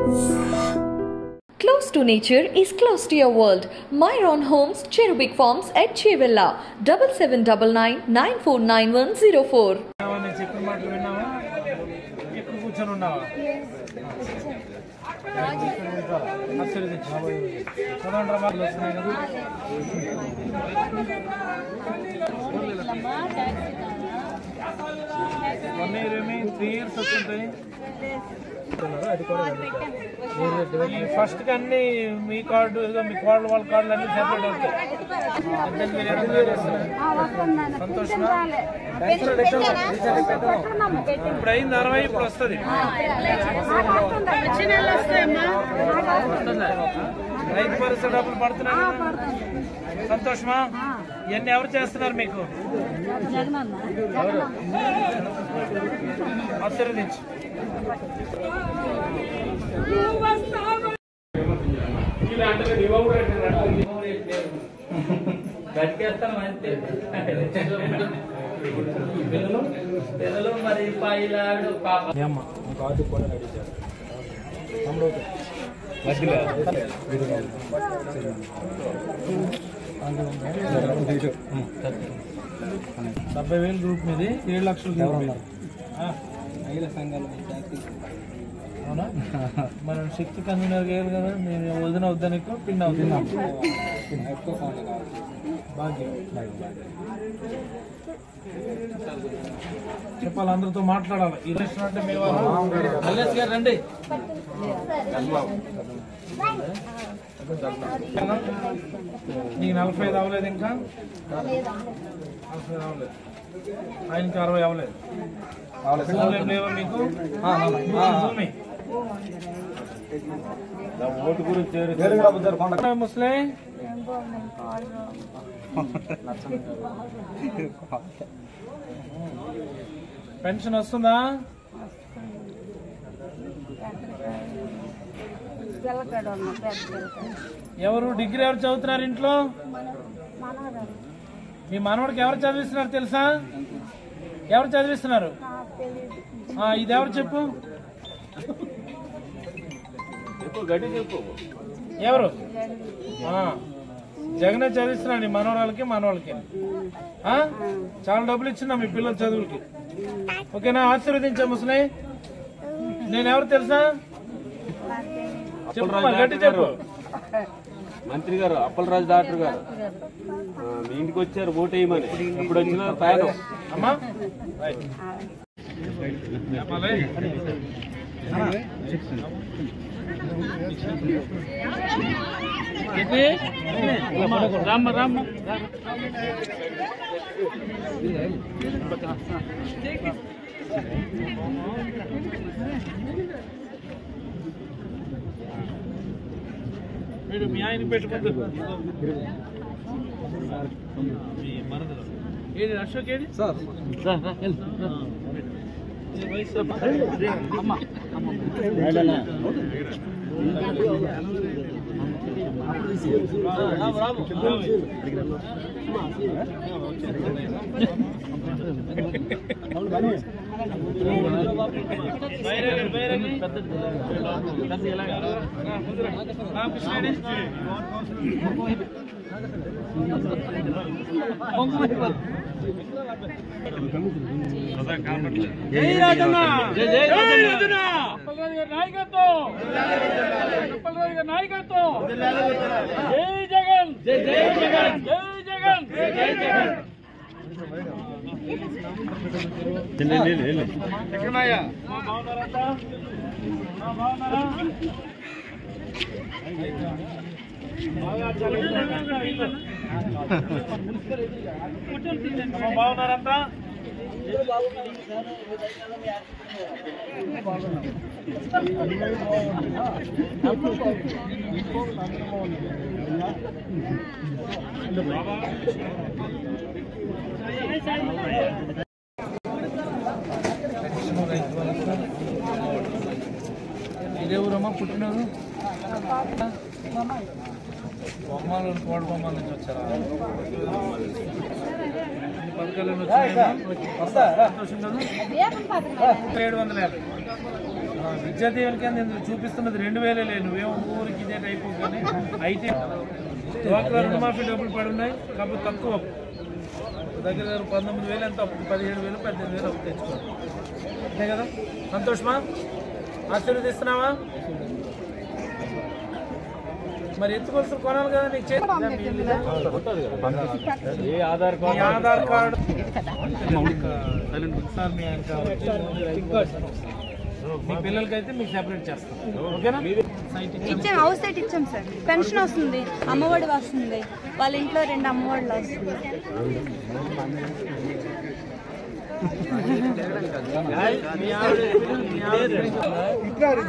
Close to nature is close to your world. Myron Homes, Cherubic Farms at Chevilla, double seven double nine nine four nine one zero four. విన్నావా? నేను చెప్పిన మాటలు విన్నావా ఇక్కడ కూర్చొని ఉన్నావా ఆశీర్వదించు. చదవండి రా మాటలు వస్తున్నాయి కదా వన్ ఇయర్ ఏమి త్రీ ఇయర్స్ వస్తుంటాయి అది కూడా ఈ ఫస్ట్ కి అన్ని మీ కార్డు ఏదో మీ కార్డు వాళ్ళ కార్డులు అన్ని సెపరేట్ అవుతాయి పద్దెనిమిది వేలు ఎనిమిది వేలు వస్తున్నాయి. సంతోషమా ఇప్పుడు అయింది అరవై ఇప్పుడు వస్తుంది రైతు భరోసా డబ్బులు పడుతున్నాయి కదా? సంతోషమా ఇవన్నీ ఎవరు చేస్తున్నారు మీకు ఎవరు ఆశీర్వదించు బతికేస్తాం అంతే పిల్లలు పిల్లలు మరి పాయిలాడు పాప డెబ్బై వేలు గ్రూప్ మీది ఏడు లక్షల గ్రూప్ మీది. ఆ, అవునా మనం శక్తి కన్వీనర్ గారు కదా నేను వదిన వద్దనికో పిన్ అవుతున్నా భాగ్యం చెప్పాలి అందరితో మాట్లాడాలి ఈ రెస్టారెంట్ అంటే మీ వాళ్ళు మల్లేష్ గారు రండి నీకు నలభై ఐదు అవ్వలేదు ఇంకా నలభై ఐదు అవ్వలేదు ఆయనకి అరవై అవ్వలేదు భూములు ఏం లేవా మీకు భూమి ముస్లిం పెన్షన్ వస్తుందా ఎవరు డిగ్రీ ఎవరు చదువుతున్నారు ఇంట్లో మీ మనవడికి ఎవరు చదివిస్తున్నారు తెలుసా ఎవరు చదివిస్తున్నారు ఆ, ఇది ఎవరు చెప్పు ఎవరు ఆ, జగనే చదివిస్తున్నాడు ఈ మనవరాలకి మనవాళ్ళకి ఆ? చాలా డబ్బులు ఇచ్చిన మీ పిల్లల చదువులకి ఓకేనా ఆశీర్వదించా ముసలి నేను ఎవరు తెలుసా చెప్పు మరి, గట్టి చెప్పు మంత్రి గారు అప్పలరాజు డాక్టర్ గారు ఆ, మీ ఇంటికి వచ్చారు ఓటు వేయమని ఇప్పుడు వచ్చిన ప్రయాణం అమ్మా రైట్. చెప్పాలి. ఏంటి? రామ్మ రామ్మ మీరు మీ ఆయన పెట్టుకుంటూ మీ మరదలు ఏది అశోక్ ఏది సార్ జై రాజన్న జై జై రాజన్న అప్పలరాజు గారి నాయకత్వం అప్పలరాజు గారి నాయకత్వం జై జగన్ జై జై జగన్ జై జగన్ జై జై జగన్ ఎక్కడయ్యా బాగున్నారా బాగున్నారా బాగున్నారంతా ఇదే ఊరమ్మా పుట్టినూరు బొమ్మలు కోడి బొమ్మల నుంచి వచ్చారా ఈ పథకాలు ఏమి వచ్చాయమ్మా? సంతోషం కదా ఏడు వందల యాభై విద్యా దీవెన కింద ఇందులో చూపిస్తున్నది రెండు వేలే లేదు నువ్వేం ఊరికి ఇదే టైప్ కానీ అయితే డ్వాక్రా రుణమాఫీ డబ్బులు పడి ఉన్నాయి కాకపోతే తక్కువ అప్పు. దగ్గర దగ్గర పంతొమ్మిది వేలు ఎంత అప్పు పదిహేడు వేలు పద్దెనిమిది వేలు అప్పు తెచ్చుకోవాలి అంతే కదా సంతోషమా ఆశీర్వదిస్తున్నావా మరి ఎత్తుకొలుసులు కొనాలి కదా నీకు చేతి ఏ ఆధార్ మీ ఆధార్ కార్డు సార్ మీ ఆయన కావాలి. మీ పిల్లలకైతే మీకు సెపరేట్ చేస్తాం ఓకేనా సైట్ ఇచ్చి ఇచ్చాం హౌస్ సైట్ ఇచ్చాం సార్ పెన్షన్ వస్తుంది అమ్మఒడి వస్తుంది వాళ్ళ ఇంట్లో రెండు అమ్మఒడిలు వస్తుంది మీ ఆవిడ మీ ఆవిడ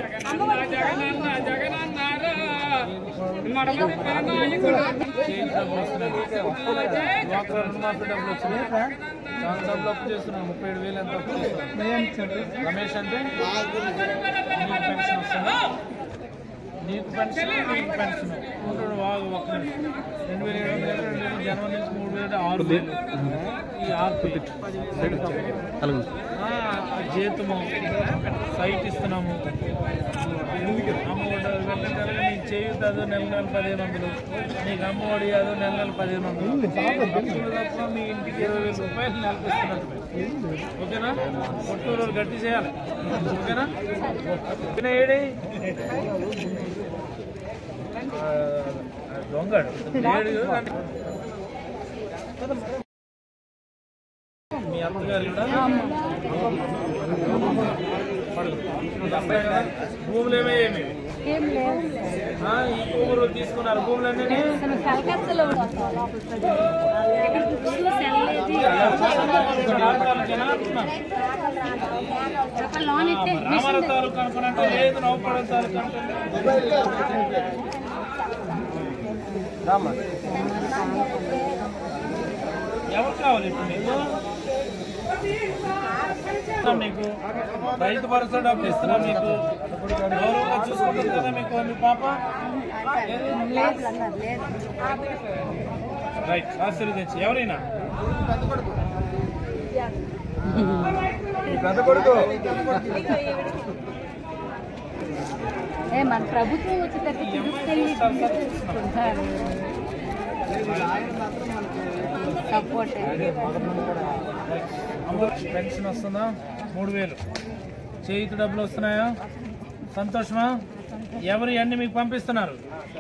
డ్వాక్రా రుణమాఫీ డబ్బులు వచ్చినాయి చాలా డబ్బులు అప్పు చేస్తున్నాను ముప్పై ఏడు వేలు ఎంత అప్పు చేస్తున్నాను రమేష్ అంటే నీకు పెన్షన్ వస్తుందా నీకు పెన్షన్ నీకు పెన్షన్ ఉంటాడు బాగా ఒక్క నిమిషం రెండు వేల ఏడు వందలు రెండు వేలు జనవరి నుంచి మూడు వేలు ఆరు వేలు ఈ ఆరు వేలు ఆ, ఆ జీతము సైట్ ఇస్తున్నాము అమ్మఒడి వెళ్ళగలగా నీకు చేయుత అదో నెల నెల పదిహేను వందలు నీకు అమ్మఒడి అదో నెల నెల పదిహేను వందలు అప్పులు తప్ప మీ ఇంటికి ఇరవై వేల రూపాయలు నెలకు ఇస్తున్నారు మేము. ఓకేనా కొట్టూరు గట్టి చేయాలి ఓకేనా ఓకేనా ఏడి ఆ, ఆ దొంగడు ఏడు మీ అత్తగారు కూడా పడదు. అప్పుడే కదా భూములు ఏమేమి ఏం లేదు ఆ, ఈ భూములు తీసుకున్నారు భూములన్నీ కలకత్తాలో లోన్ ఇస్తే రామారావు తాలూకు అనుకున్నట్టు లేదు నవ్వుపడం తాలూకు ఎవరు కావాలి ఇప్పుడు నీకు ఇస్తున్నాం నీకు రైతు భరోసా డబ్బులు ఇస్తున్నాం నీకు గౌరవంగా చూసుకుంటుంది కదా మీకు మీ పాప రైట్ ఆశీర్వదించి ఎవరైనా ఏ మన ప్రభుత్వం వచ్చేటట్టు తీసుకెళ్ళి తీసుకుంటారు సపోర్ట్ పెన్షన్ వస్తుందా మూడు వేలు చేయిత డబ్బులు వస్తున్నాయా సంతోషమా ఎవరు అన్ని మీకు పంపిస్తున్నారు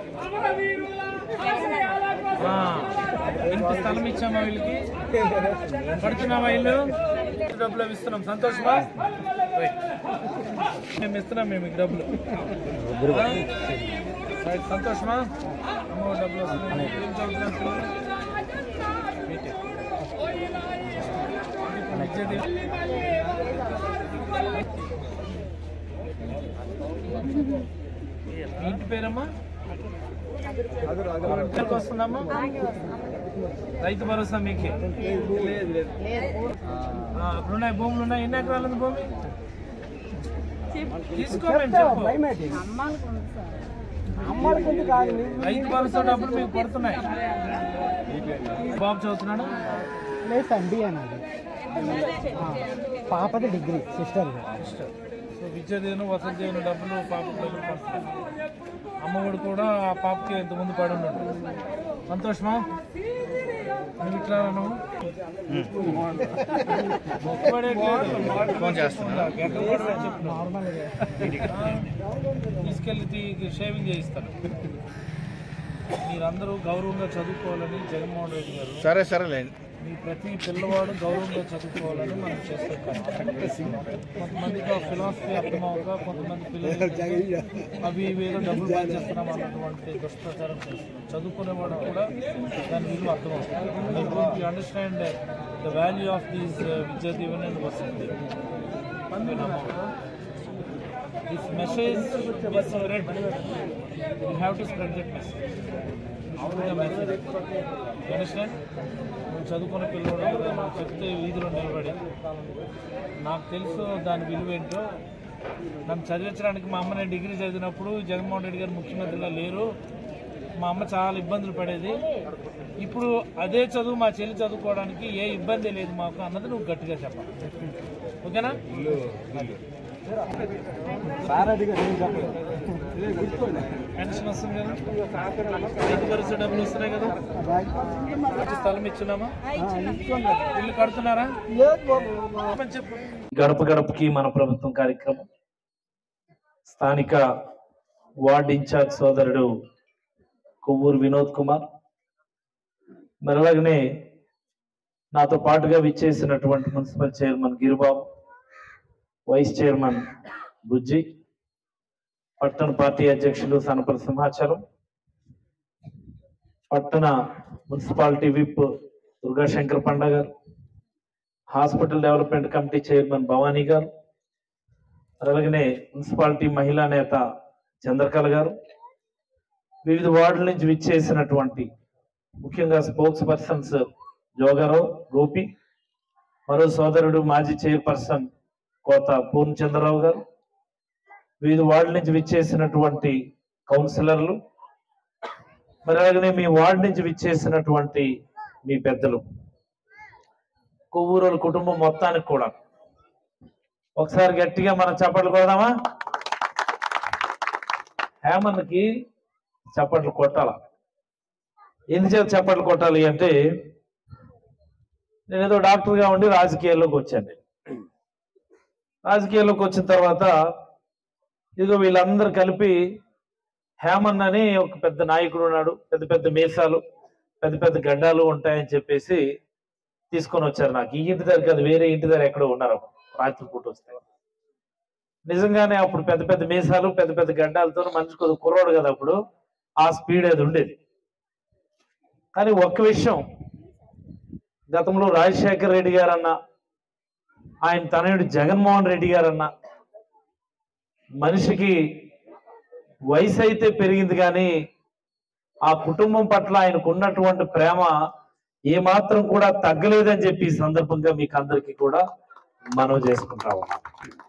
ఆ, ఇంటి స్థలం ఇచ్చామా వీళ్ళకి పడుతున్నావా ఇల్లు డబ్బులు అవి ఇస్తున్నాం సంతోషమా రైట్. మేము ఇస్తున్నాం మేము మీకు డబ్బులు ఆ? రైట్, సంతోషమా అమ్మో డబ్బులు వస్తున్నాయి ఏం చదువుతున్నారు పిల్లలు? బీటెక్. ఇప్పుడు ఇచ్చేది మీ ఇంటి పేరమ్మా ఎంతకు వస్తుందమ్మా రైతు భరోసా మీకే ఆ, అప్పుడు ఉన్నాయి భూములు ఉన్నాయి ఎన్ని ఎకరాలు ఉంది భూమి తీసుకోమని చెప్పు రైతు భరోసా డబ్బులు మీకు పడుతున్నాయి బాబు చదువుతున్నాడు లేదు సండి అన్నది పాపది డిగ్రీ సిస్టర్ సో విద్యాదీవెన వసతి దీవెన డబ్బులు పాప డబ్బులు పడుతున్నాయి అమ్మఒడు కూడా ఆ పాపకి ఇంతకుముందు పడి ఉన్నాడు సంతోషమా నువ్వు ఇట్లా నువ్వు మొక్కుబడేట్లేదు. గడ్డ కూడా పెట్టి చెప్పు. ఆ, తీసుకెళ్ళి తీ- షేవింగ్ చేయిస్తాను మీరందరూ గౌరవంగా చదువుకోవాలని జగన్మోహన్ రెడ్డి గారు సరే సరేలేండి మీ ప్రతి పిల్లవాడు గౌరవంగా చదువుకోవాలని మనం చేస్తాం కొంతమందికి ఆ ఫిలాసఫీ అర్థమవుగా కొంతమంది పిల్లలు అవి ఇవి ఏదో డబ్బులు బాగా చేస్తున్నాం అన్నటువంటి దుష్ప్రచారం చేస్తున్నాం చదువుకునేవాడు కూడా దాని విలువ అర్థమవుతుంది understand the value of these Vidya Deevena and Vasathi this message is read you have to spread that message understand నువ్వు చదువుకున్న పిల్లవాడు నువ్వు చెప్తే వీధిలో నిలబడి నాకు తెలుసు దాని విలువ ఏంటో నన్ను చదివించడానికి మా అమ్మ నేను డిగ్రీ చదివినప్పుడు జగన్మోహన్ రెడ్డి గారు ముఖ్యమంత్రిగా లేరు మా అమ్మ చాలా ఇబ్బందులు పడేది ఇప్పుడు అదే చదువు మా చెల్లి చదువుకోవడానికి ఏ ఇబ్బంది లేదు మాకు అన్నది నువ్వు గట్టిగా చెప్పాలి ఓకేనా పెన్షన్ వస్తుంది కదా రైతు భరోసా డబ్బులు వస్తున్నాయి కదా మంచి స్థలం ఇచ్చున్నామా ఇల్లు కడుతున్నారా చెప్పండి చెప్పు గడప గడపకి మన ప్రభుత్వం కార్యక్రమం స్థానిక వార్డ్ ఇన్ఛార్జ్ సోదరుడు కొవ్వూరు వినోద్ కుమార్ మరి అలాగనే నాతో పాటుగా విచ్చేసినటువంటి municipal chairman Giribabu vice chairman Bujji పట్టణ పార్టీ అధ్యక్షులు సనపల సింహాచలం పట్టణ మున్సిపాలిటీ విప్ దుర్గాశంకర్ పండ గారు hospital development committee chairman Bhavani గారు అలాగనే మున్సిపాలిటీ మహిళా నేత చంద్రకళ గారు వివిధ వార్డుల నుంచి విచ్చేసినటువంటి ముఖ్యంగా స్పోక్స్ పర్సన్స్ జోగారావు గోపి మరో సోదరుడు మాజీ చైర్పర్సన్ కోత పూర్ణచంద్రరావు గారు వివిధ వార్డుల నుంచి విచ్చేసినటువంటి కౌన్సిలర్లు మరి అలాగనే మీ వార్డు నుంచి విచ్చేసినటువంటి మీ పెద్దలు కొవ్వూరు కుటుంబం మొత్తానికి కూడా ఒకసారి గట్టిగా మనం చప్పట్లు కొడదామా హేమన్కి చప్పట్లు కొట్టాల ఎందుచేత చప్పట్లు కొట్టాలి అంటే నేను ఏదో డాక్టర్గా ఉండి రాజకీయాల్లోకి వచ్చాను రాజకీయాల్లోకి వచ్చిన తర్వాత ఇదిగో వీళ్ళందరూ కలిపి హేమన్ అని ఒక పెద్ద నాయకుడు ఉన్నాడు పెద్ద పెద్ద మీసాలు పెద్ద పెద్ద గడ్డాలు ఉంటాయని చెప్పేసి తీసుకొని వచ్చారు నాకు ఈ ఇంటి దగ్గర కాదు వేరే ఇంటి దగ్గర ఎక్కడో ఉన్నారు రాత్రి పూట వస్తే నిజంగానే అప్పుడు పెద్ద పెద్ద మీసాలు పెద్ద పెద్ద గడ్డాలతో మనిషి కొద్ది కుర్రోడు కదా అప్పుడు ఆ స్పీడ్ అది ఉండేది కానీ ఒక్క విషయం గతంలో రాజశేఖర్ రెడ్డి గారన్న ఆయన తనయుడు జగన్మోహన్ రెడ్డి గారన్న మనిషికి వయసు అయితే పెరిగింది కానీ ఆ కుటుంబం పట్ల ఆయనకు ఉన్నటువంటి ప్రేమ ఏమాత్రం కూడా తగ్గలేదని చెప్పి ఈ సందర్భంగా మీకు అందరికీ కూడా మనవి చేసుకుంటా ఉన్నాం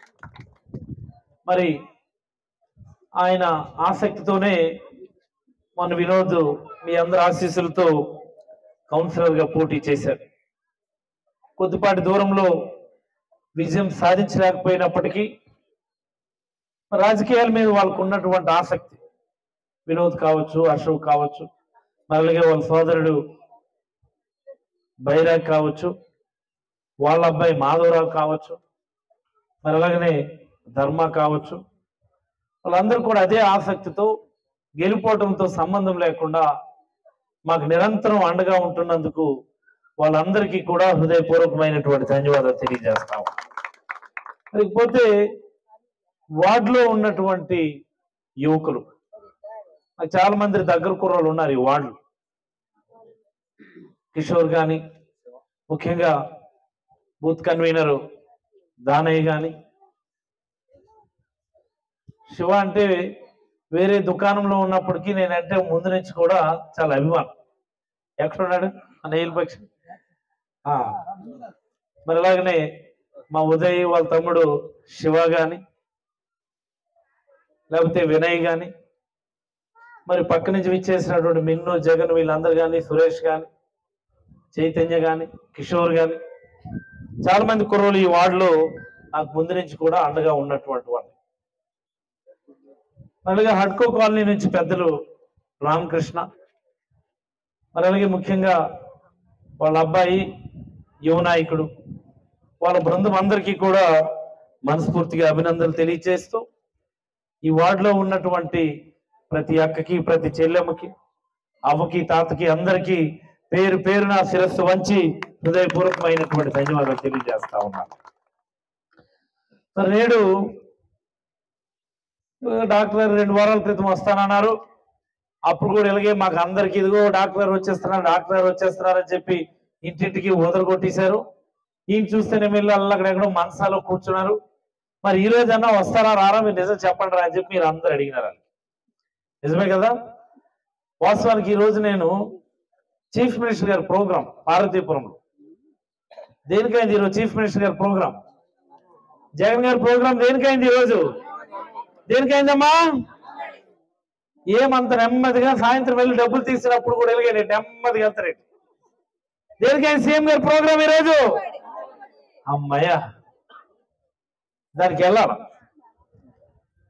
మరి ఆయన ఆసక్తితోనే మన వినోద్ మీ అందరి ఆశీస్సులతో కౌన్సిలర్ గా పోటీ చేశారు కొద్దిపాటి దూరంలో విజయం సాధించలేకపోయినప్పటికీ రాజకీయాల మీద వాళ్ళకు ఉన్నటువంటి ఆసక్తి వినోద్ కావచ్చు అశోక్ కావచ్చు మరి అలాగే వాళ్ళ సోదరుడు బైరాగ్ కావచ్చు వాళ్ళ అబ్బాయి మాధవరావు కావచ్చు మరి అలాగనే ధర్మ కావచ్చు వాళ్ళందరూ కూడా అదే ఆసక్తితో గెలిపోవడంతో సంబంధం లేకుండా మాకు నిరంతరం అండగా ఉంటున్నందుకు వాళ్ళందరికీ కూడా హృదయపూర్వకమైనటువంటి ధన్యవాదాలు తెలియజేస్తాము లేకపోతే వార్డులో ఉన్నటువంటి యువకులు నాకు చాలా మంది దగ్గర కుర్రోళ్ళు ఉన్నారు ఈ వార్డులు కిషోర్ గాని ముఖ్యంగా బూత్ కన్వీనర్ దానయ్య గాని శివ అంటే వేరే దుకాణంలో ఉన్నప్పటికీ నేనంటే ముందు నుంచి కూడా చాలా అభిమానం ఎక్కడున్నాడు నెయిల్ పక్షి ఆ, మరి అలాగనే మా ఉదయ్ వాళ్ళ తమ్ముడు శివ గాని లేకపోతే వినయ్ గాని మరి పక్క నుంచి విచ్చేసినటువంటి మిన్ను జగన్ వీళ్ళందరూ కానీ సురేష్ గాని చైతన్య గాని కిషోర్ గాని చాలా మంది కుర్రోలు ఈ వార్డులో నాకు ముందు నుంచి కూడా అండగా ఉన్నటువంటి వాళ్ళు మరి అలాగే హడ్కో కాలనీ నుంచి పెద్దలు రామకృష్ణ మరి అలాగే ముఖ్యంగా వాళ్ళ అబ్బాయి యువ నాయకుడు వాళ్ళ బృందం అందరికీ కూడా మనస్ఫూర్తిగా అభినందనలు తెలియజేస్తూ ఈ వార్డులో ఉన్నటువంటి ప్రతి అక్కకి ప్రతి చెల్లెమ్మకి అవ్వకి తాతకి అందరికీ పేరు పేరున శిరస్సు వంచి హృదయపూర్వకమైనటువంటి ధన్యవాదాలు తెలియజేస్తా ఉన్నాను మరి నేడు డాక్టర్ గారు రెండు వారాల క్రితం వస్తానన్నారు అప్పుడు కూడా ఇలాగే మాకు అందరికి ఇదిగో డాక్టర్ గారు వచ్చేస్తున్నారు డాక్టర్ గారు వచ్చేస్తున్నారు అని చెప్పి ఇంటింటికి ఊదర కొట్టేశారు ఈయన చూస్తేనే వీళ్ళు అల్లగడెక్కడో మనసాలో కూర్చున్నారు మరి ఈ రోజన్నా వస్తారా రారా మీరు నిజం చెప్పండి రా అని చెప్పి మీరు అందరు అడిగినారు వాళ్ళు. నిజమే కదా వాస్తవానికి ఈ రోజు నేను చీఫ్ మినిస్టర్ గారి ప్రోగ్రాం పార్వతీపురంలో దేనికైంది ఈరోజు చీఫ్ మినిస్టర్ గారి ప్రోగ్రాం జగన్ గారి ప్రోగ్రాం దేనికైంది ఈరోజు దేనికైందమ్మా ఏమంత నెమ్మదిగా సాయంత్రం వెళ్ళి డబ్బులు తీసినప్పుడు కూడా వెలిగాయి నెమ్మదిగా వెళ్తారు దేనికైంది సీఎం గారి ప్రోగ్రాం ఈరోజు అమ్మయ్యా దానికి వెళ్ళాలి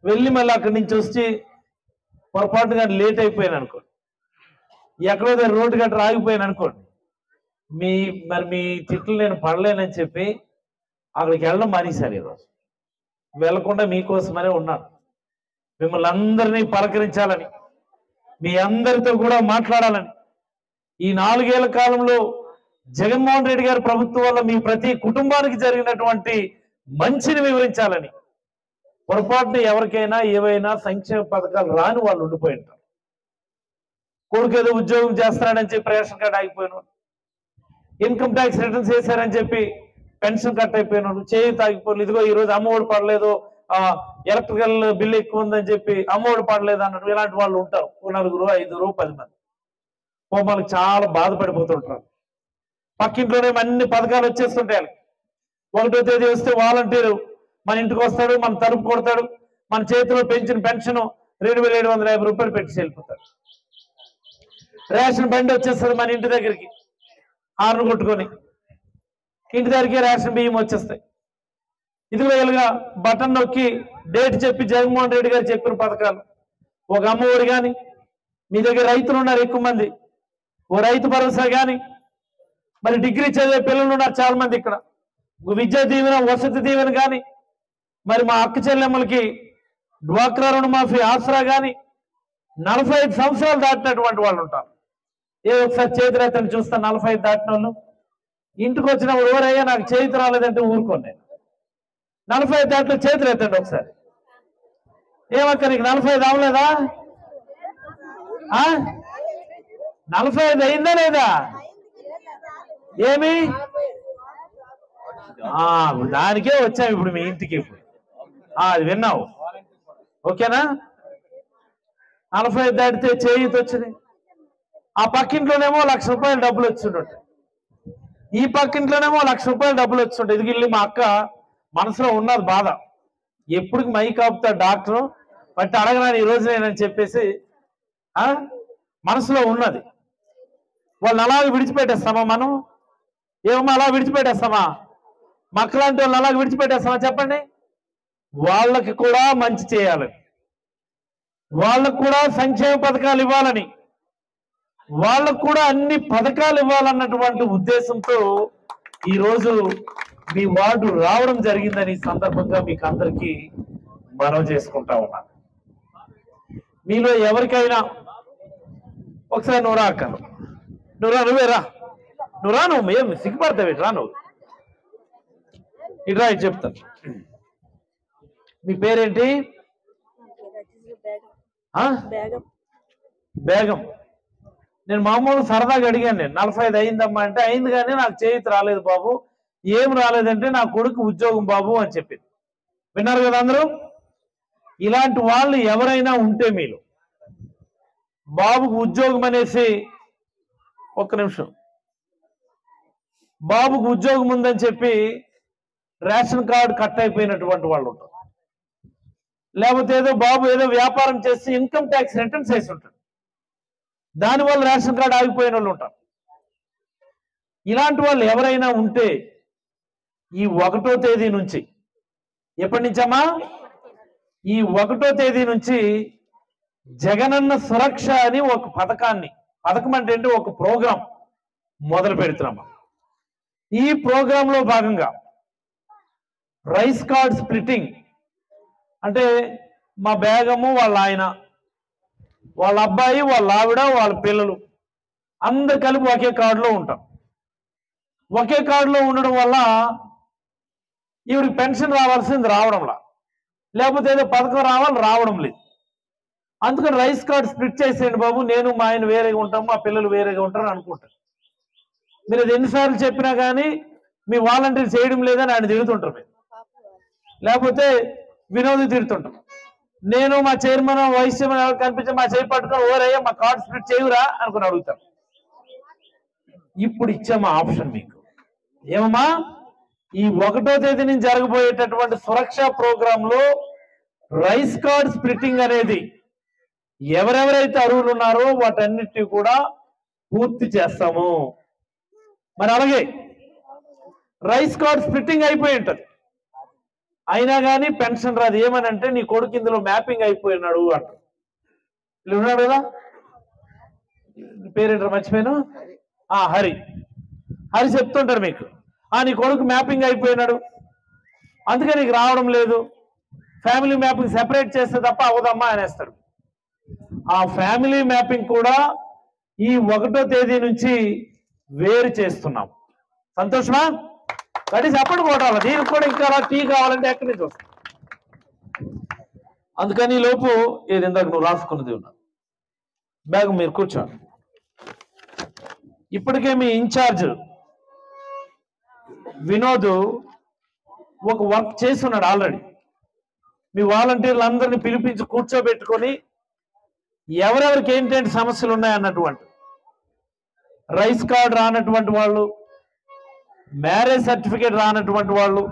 వెళ్ళి మళ్ళీ అక్కడి నుంచి వచ్చి పొరపాటుగా లేట్ అయిపోయాను అనుకోండి ఎక్కడో దగ్గర రోడ్డు గట్ట ఆగిపోయాను అనుకోండి మీ మరి మీ తిట్లు నేను పడలేనని చెప్పి అక్కడికి వెళ్ళడం మానేశాను ఈరోజు వెళ్లకుండా మీకోసమనే ఉన్నాను మిమ్మల్ని అందరినీ పలకరించాలని మీ అందరితో కూడా మాట్లాడాలని ఈ నాలుగేళ్ల కాలంలో జగన్మోహన్ రెడ్డి గారి ప్రభుత్వం వల్ల మీ ప్రతి కుటుంబానికి జరిగినటువంటి మంచిని వివరించాలని పొరపాటున ఎవరికైనా ఏవైనా సంక్షేమ పథకాలు రాని వాళ్ళు ఉండిపోయి ఉంటారు కొడుకు ఏదో ఉద్యోగం చేస్తున్నాడని చెప్పి రేషన్ కార్డు ఆగిపోయిన ఇన్కమ్ ట్యాక్స్ రిటర్న్స్ చేశారని చెప్పి పెన్షన్ కట్ అయిపోయినాడు చేయి తాగిపోలేదు ఇదిగో ఈ రోజు అమ్మఒడి పడలేదు ఆ ఎలక్ట్రికల్ బిల్ ఎక్కువ ఉందని చెప్పి అమ్మఒడి పడలేదు అన్నట్టు ఇలాంటి వాళ్ళు ఉంటారు ఓ నలుగురు ఐదుగురు పది మంది వాళ్ళకి చాలా బాధపడిపోతుంటారు పక్కింట్లోనే అన్ని పథకాలు వచ్చేస్తుంటాయి వాళ్ళకి. ఒకటో తేదీ వస్తే వాలంటీరు మన ఇంటికి వస్తాడు మన తలుపు కొడతాడు మన చేతిలో పెంచిన పెన్షన్ రెండు వేల ఏడు వందల యాభై రూపాయలు పెట్టి వెళ్ళిపోతాడు రేషన్ బండి వచ్చేస్తుంది మన ఇంటి దగ్గరికి హార్న్ కొట్టుకొని ఇంటి దగ్గరికి రేషన్ బియ్యం వచ్చేస్తాయి ఇదిగో ఇలాగా బటన్ నొక్కి డేట్ చెప్పి జగన్మోహన్ రెడ్డి గారు చెప్పిన పథకాలు ఒక అమ్మఒడి కానీ మీ దగ్గర రైతులు ఉన్నారు ఎక్కువ మంది ఓ రైతు భరోసా కానీ మరి డిగ్రీ చదివే పిల్లలు ఉన్నారు చాలా మంది ఇక్కడ ఒక విద్యా దీవెన వసతి దీవెన కానీ మరి మా అక్క చెల్లెమ్మలకి డ్వాక్రా రుణమాఫీ ఆసరా కానీ నలభై ఐదు సంవత్సరాలు దాటినటువంటి వాళ్ళు ఉంటారు ఏ ఒకసారి చేతిరెత్తని చూస్తా నలభై ఐదు దాటిన వాళ్ళు ఇంటికి వచ్చినప్పుడు ఎవరయ్యా నాకు చేతి రాలేదంటే ఊరుకోండి నేను. నలభై ఐదు దాంట్లో చేతులు ఎత్తండి ఒకసారి ఏమక్క నీకు నలభై ఐదు అవ్వలేదా ఆ? నలభై ఐదు అయిందా లేదా ఏమి ఆ, దానికే వచ్చాం ఇప్పుడు మీ ఇంటికి ఇప్పుడు ఆ, అది విన్నావు ఓకేనా నలభై ఐదు దాటితే చేయిత వచ్చింది ఆ పక్కింట్లోనేమో లక్ష రూపాయలు డబ్బులు వచ్చిండట ఈ పక్కింట్లోనేమో లక్ష రూపాయలు డబ్బులు వచ్చింటాయి ఇది వెళ్ళి మా అక్క మనసులో ఉన్నది బాధ ఎప్పుడు మై కాపుతా డాక్టర్ బట్ అడగనాను ఈ రోజు నేనని చెప్పేసి ఆ మనసులో ఉన్నది వాళ్ళని అలాగే విడిచిపెట్టేస్తామా మనం ఏమమ్మా అలా విడిచిపెట్టేస్తామా మక్కలాంటి వాళ్ళని అలాగే విడిచిపెట్టేస్తామా చెప్పండి వాళ్ళకి కూడా మంచి చేయాలని వాళ్ళకు కూడా సంక్షేమ పథకాలు ఇవ్వాలని వాళ్ళకు కూడా అన్ని పథకాలు ఇవ్వాలన్నటువంటి ఉద్దేశంతో ఈ రోజు మీ వార్డు రావడం జరిగిందని ఈ సందర్భంగా మీకు అందరికీ మనం చేసుకుంటా ఉన్నాను మీలో ఎవరికైనా ఒకసారి నువ్వు రా అక్క నువ్వు రా నువ్వే రా నువ్వు రా నువ్వు ఏం సిగ్గుపడతావు రా నువ్వు ఇటు రా ఇటు చెప్తాను మీ పేరేంటి ఆ? బేగం నేను మామూలు సరదాగా అడిగాను నేను నలభై ఐదు అయిందమ్మా అంటే అయింది కానీ నాకు చేతి రాలేదు బాబు ఏం రాలేదంటే నా కొడుకు ఉద్యోగం బాబు అని చెప్పింది విన్నారు కదా అందరూ ఇలాంటి వాళ్ళు ఎవరైనా ఉంటే మీరు బాబుకు ఉద్యోగం అనేసి ఒక్క నిమిషం బాబుకు ఉద్యోగం ఉందని చెప్పి రేషన్ కార్డు కట్ అయిపోయినటువంటి వాళ్ళు ఉంటారు లేకపోతే ఏదో బాబు ఏదో వ్యాపారం చేసి ఇన్కమ్ ట్యాక్స్ రిటర్న్స్ వేసి ఉంటాడు దానివల్ల రేషన్ కార్డు ఆగిపోయిన వాళ్ళు ఉంటారు ఇలాంటి వాళ్ళు ఎవరైనా ఉంటే ఈ ఒకటో తేదీ నుంచి ఎప్పటి నుంచమ్మా ఈ ఒకటో తేదీ నుంచి జగనన్న సురక్ష అని ఒక పథకాన్ని పథకం అంటే ఏంటి ఒక ప్రోగ్రాం మొదలు పెడుతున్నామా ఈ ప్రోగ్రామ్ లో భాగంగా రైస్ కార్డ్ స్ప్లిట్టింగ్ అంటే మా బేగము వాళ్ళ ఆయన వాళ్ళ అబ్బాయి వాళ్ళ ఆవిడ వాళ్ళ పిల్లలు అందరు కలిపి ఒకే కార్డులో ఉంటాం ఒకే కార్డులో ఉండడం వల్ల ఈవిడికి పెన్షన్ రావాల్సింది రావడంలా లేకపోతే ఏదో పథకం రావాలి రావడం లేదు అందుకని రైస్ కార్డ్ స్ప్లిట్ చేసేయండి బాబు నేను మా ఆయన వేరేగా ఉంటాం మా పిల్లలు వేరేగా ఉంటారు అని అనుకుంటారు మీరు అది ఎన్నిసార్లు చెప్పినా కానీ మీ వాలంటీర్ చేయడం లేదని ఆయన తిడుతుంటారు మీరు లేకపోతే వినోద్ తిడుతుంటాం నేను మా చైర్మన్ వైస్ చైర్మన్ ఎవరు కనిపించి మా చేయి పట్టుకొని ఓరయ్యా మా కార్డ్ స్ప్లిట్ చేయురా అనుకుని అడుగుతాం ఇప్పుడు ఇచ్చామా ఆప్షన్ మీకు ఏమమ్మా ఈ ఒకటో తేదీ నుంచి జరగబోయేటటువంటి సురక్ష ప్రోగ్రామ్ లో రైస్ కార్డ్ స్ప్లిట్టింగ్ అనేది ఎవరెవరైతే అర్హులు ఉన్నారో వాటన్నిటిని కూడా పూర్తి చేస్తాము మరి అలాగే రైస్ కార్డ్ స్ప్లిట్టింగ్ అయిపోయి ఉంటది అయినా కానీ పెన్షన్ రాదు ఏమని అంటే నీ కొడుకు ఇందులో మ్యాపింగ్ అయిపోయినాడు అంట వీళ్ళు ఉన్నాడు కదా పేరేంటారు మర్చిపోయాను ఆ హరి హరి చెప్తుంటారు మీకు ఆ నీ కొడుకు మ్యాపింగ్ అయిపోయినాడు అందుకే నీకు రావడం లేదు ఫ్యామిలీ మ్యాపింగ్ సెపరేట్ చేస్తే తప్ప అవదమ్మా అనేస్తాడు ఆ ఫ్యామిలీ మ్యాపింగ్ కూడా ఈ ఒకటో తేదీ నుంచి వేరు చేస్తున్నాం సంతోషమా కడి చెప్పండి కొట్టాలి దీనికి కూడా ఇంకా అలా టీ కావాలంటే ఎక్కడి నుంచి వస్తుంది అందుకని ఈ లోపు ఏది ఇందాక నువ్వు రాసుకున్నది ఉన్నా బ్యాగ్ మీరు కూర్చోండి ఇప్పటికే మీ ఇన్ఛార్జ్ వినోద్ ఒక వర్క్ చేస్తున్నాడు ఆల్రెడీ మీ వాలంటీర్లు అందరిని పిలిపించి కూర్చోబెట్టుకొని ఎవరెవరికి ఏంటంటే సమస్యలు ఉన్నాయన్నటువంటి రైస్ కార్డ్ రానటువంటి వాళ్ళు మ్యారేజ్ సర్టిఫికేట్ రానటువంటి వాళ్ళు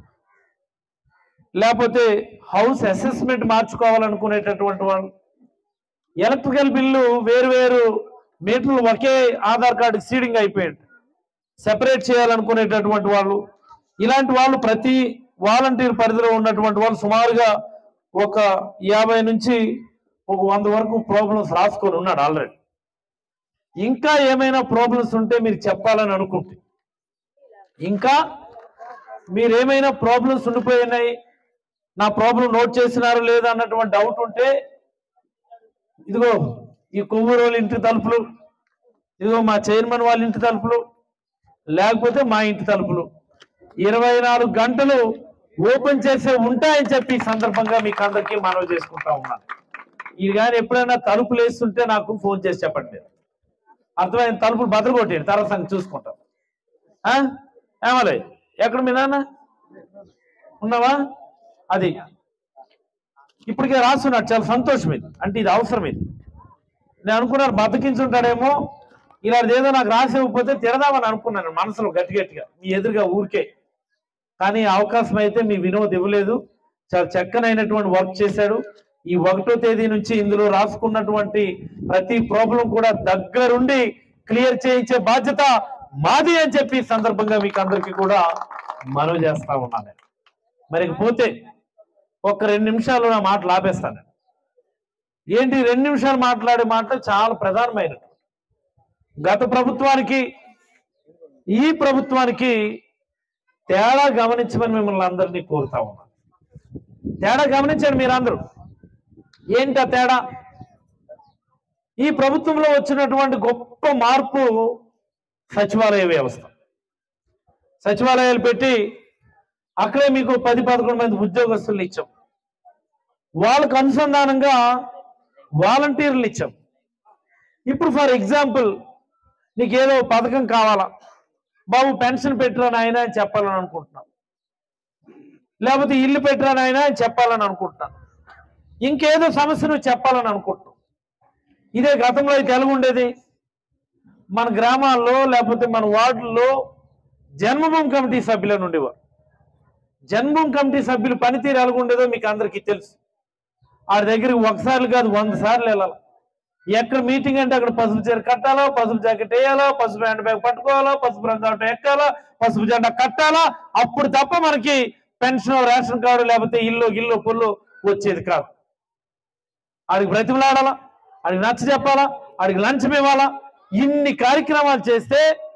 లేకపోతే హౌస్ అసెస్మెంట్ మార్చుకోవాలనుకునేటటువంటి వాళ్ళు ఎలక్ట్రికల్ బిల్లు వేరు వేరు మీటర్లు ఒకే ఆధార్ కార్డు సీడింగ్ అయిపోయింది సెపరేట్ చేయాలనుకునేటటువంటి వాళ్ళు ఇలాంటి వాళ్ళు ప్రతి వాలంటీర్ పరిధిలో ఉన్నటువంటి వాళ్ళు సుమారుగా ఒక యాభై నుంచి ఒక వంద వరకు ప్రాబ్లమ్స్ రాసుకొని ఉన్నాడు ఆల్రెడీ ఇంకా ఏమైనా ప్రాబ్లమ్స్ ఉంటే మీరు చెప్పాలని అనుకుంటే ఇంకా మీరు ఏమైనా ప్రాబ్లమ్స్ ఉండిపోయినాయి నా ప్రాబ్లం నోట్ చేసినారు లేదా అన్నటువంటి డౌట్ ఉంటే ఇదిగో ఈ కొవ్వూరు వాళ్ళ ఇంటి తలుపులు ఇదిగో మా చైర్మన్ వాళ్ళ ఇంటి తలుపులు లేకపోతే మా ఇంటి తలుపులు ఇరవై నాలుగు గంటలు ఓపెన్ చేసే ఉంటాయని చెప్పి ఈ సందర్భంగా మీకు అందరికీ మనవి చేసుకుంటా ఉన్నాను ఇది కానీ ఎప్పుడైనా తలుపులు వేస్తుంటే నాకు ఫోన్ చేసి చెప్పండి మీరు అర్థమైన తలుపులు బదులు కొట్టేయండి తర్వాత సంగతి చూసుకుంటాం ఆ? ఏమలే ఎక్కడ మీ నాన్న ఉన్నావా అది ఇప్పటికే రాస్తున్నాడు చాలా సంతోషం ఇది అంటే ఇది అవసరం ఇది నేను అనుకున్నాను బతికించుంటాడేమో ఇలాంటిది ఏదో నాకు రాసి ఇవ్వకపోతే తిడదామని అనుకున్నాను మనసులో గట్టి గట్టిగా మీ ఎదురుగా ఊరికే కానీ అవకాశం అయితే మీ వినోద్ ఇవ్వలేదు చాలా చక్కనైనటువంటి వర్క్ చేశాడు ఈ ఒకటో తేదీ నుంచి ఇందులో రాసుకున్నటువంటి ప్రతి ప్రాబ్లం కూడా దగ్గరుండి క్లియర్ చేయించే బాధ్యత మాది అని చెప్పి ఈ సందర్భంగా మీకు అందరికీ కూడా మనవి చేస్తా ఉన్నాను నేను. మరి ఇక పోతే ఒక రెండు నిమిషాలు నా మాటలు ఆపేస్తాను నేను. ఏంటి రెండు నిమిషాలు మాట్లాడే మాట చాలా ప్రధానమైనది గత ప్రభుత్వానికి ఈ ప్రభుత్వానికి తేడా గమనించమని మిమ్మల్ని అందరినీ కోరుతా ఉన్నాను తేడా గమనించండి మీరందరూ ఏంటి ఆ తేడా ఈ ప్రభుత్వంలో వచ్చినటువంటి గొప్ప మార్పు సచివాలయ వ్యవస్థ సచివాలయాలు పెట్టి అక్కడే మీకు పది పదకొండు మంది ఉద్యోగస్తులు ఇచ్చాం వాళ్ళకు అనుసంధానంగా వాలంటీర్లు ఇచ్చాం ఇప్పుడు ఫర్ ఎగ్జాంపుల్ నీకు ఏదో పథకం కావాలా బాబు పెన్షన్ పెట్టరా నాయన అని చెప్పాలని అనుకుంటున్నాం లేకపోతే ఇల్లు పెట్టరా నాయన అని చెప్పాలని అనుకుంటున్నాను ఇంకేదో సమస్య నువ్వు చెప్పాలని అనుకుంటున్నావు ఇదే గతంలో అయితే ఎలా ఉండేది మన గ్రామాల్లో లేకపోతే మన వార్డుల్లో జన్మభూమి కమిటీ సభ్యులను ఉండేవారు జన్మభూమి కమిటీ సభ్యులు పనితీరు ఎలా ఉండేదో మీకు అందరికీ తెలుసు ఆ దగ్గరికి ఒకసారి కాదు వంద సార్లు వెళ్ళాలి ఎక్కడ మీటింగ్ అంటే అక్కడ పసుపు చీర కట్టాలో పసుపు జాకెట్ వేయాలో పసుపు హ్యాండ్ బ్యాగ్ పట్టుకోవాలో పసుపు రంగు ఎక్కాలో పసుపు జెండా కట్టాలా అప్పుడు తప్ప మనకి పెన్షన్ రేషన్ కార్డు లేకపోతే ఇల్లు గిల్లు పుల్లు వచ్చేది కాదు ఆడికి బ్రతిమలాడాలా ఆడికి నచ్చ చెప్పాలా ఆడికి లంచం ఇవ్వాలా ఇన్ని కార్యక్రమాలు చేస్తే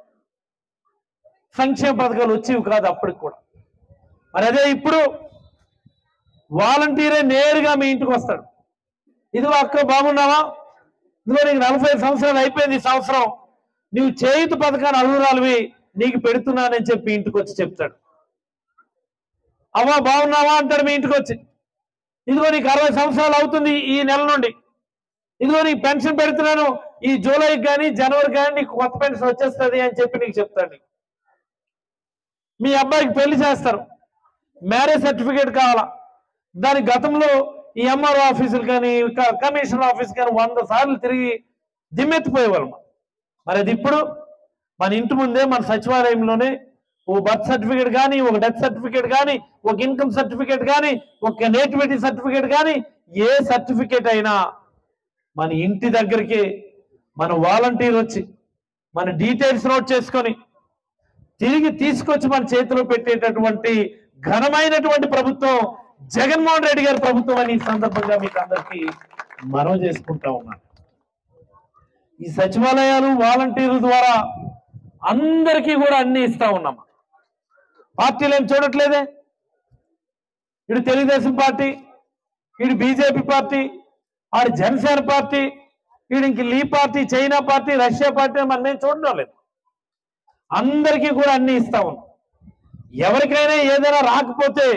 సంక్షేమ పథకాలు వచ్చేవి కాదు అప్పటికి కూడా మరి అదే ఇప్పుడు వాలంటీరే నేరుగా మీ ఇంటికి వస్తాడు ఇదిగో అక్క బాగున్నావా ఇదిగో నీకు నలభై ఐదు సంవత్సరాలు అయిపోయింది ఈ సంవత్సరం నువ్వు చేయుత పథకాన్ని అర్హురాలివి నీకు పెడుతున్నానని చెప్పి ఇంటికి వచ్చి చెప్తాడు అవ్వా బాగున్నావా అంటాడు మీ ఇంటికి వచ్చి ఇదిగో నీకు అరవై సంవత్సరాలు అవుతుంది ఈ నెల నుండి ఇదిగో నీకు పెన్షన్ పెడుతున్నాను ఈ జూలైకి కానీ జనవరికి కానీ నీకు కొత్త పెన్షన్ వచ్చేస్తుంది అని చెప్పి నీకు చెప్తాడు నీకు. మీ అబ్బాయికి పెళ్లి చేస్తారు మ్యారేజ్ సర్టిఫికేట్ కావాలా దాని గతంలో ఈ ఎంఆర్ఓ ఆఫీసులు కానీ క- కమిషనర్ ఆఫీస్ కానీ వంద సార్లు తిరిగి దిమ్మెత్తిపోయేవాళ్ళం మరి అది ఇప్పుడు మన ఇంటి ముందే మన సచివాలయంలోనే ఓ బర్త్ సర్టిఫికేట్ కానీ ఒక డెత్ సర్టిఫికేట్ కానీ ఒక ఇన్కమ్ సర్టిఫికేట్ కానీ ఒక నేటివిటీ సర్టిఫికేట్ కానీ ఏ సర్టిఫికేట్ అయినా మన ఇంటి దగ్గరికి మన వాలంటీర్ వచ్చి మన డీటెయిల్స్ నోట్ చేసుకొని తిరిగి తీసుకొచ్చి మన చేతిలో పెట్టేటటువంటి ఘనమైనటువంటి ప్రభుత్వం జగన్మోహన్ రెడ్డి గారి ప్రభుత్వం అని ఈ సందర్భంగా మీకు అందరికీ మనవి చేసుకుంటా ఉన్నాను ఈ సచివాలయాలు వాలంటీర్ల ద్వారా అందరికీ కూడా అన్ని ఇస్తా ఉన్నాం పార్టీలు ఏం చూడట్లేదే ఇటు తెలుగుదేశం పార్టీ ఇటు బీజేపీ పార్టీ ఆడు జనసేన పార్టీ వీడు ఇంక లీ party China party Russia party అని మనం ఏం చూడడం లేదు అందరికీ కూడా అన్ని ఇస్తా ఉన్నాం ఎవరికైనా ఏదైనా రాకపోతే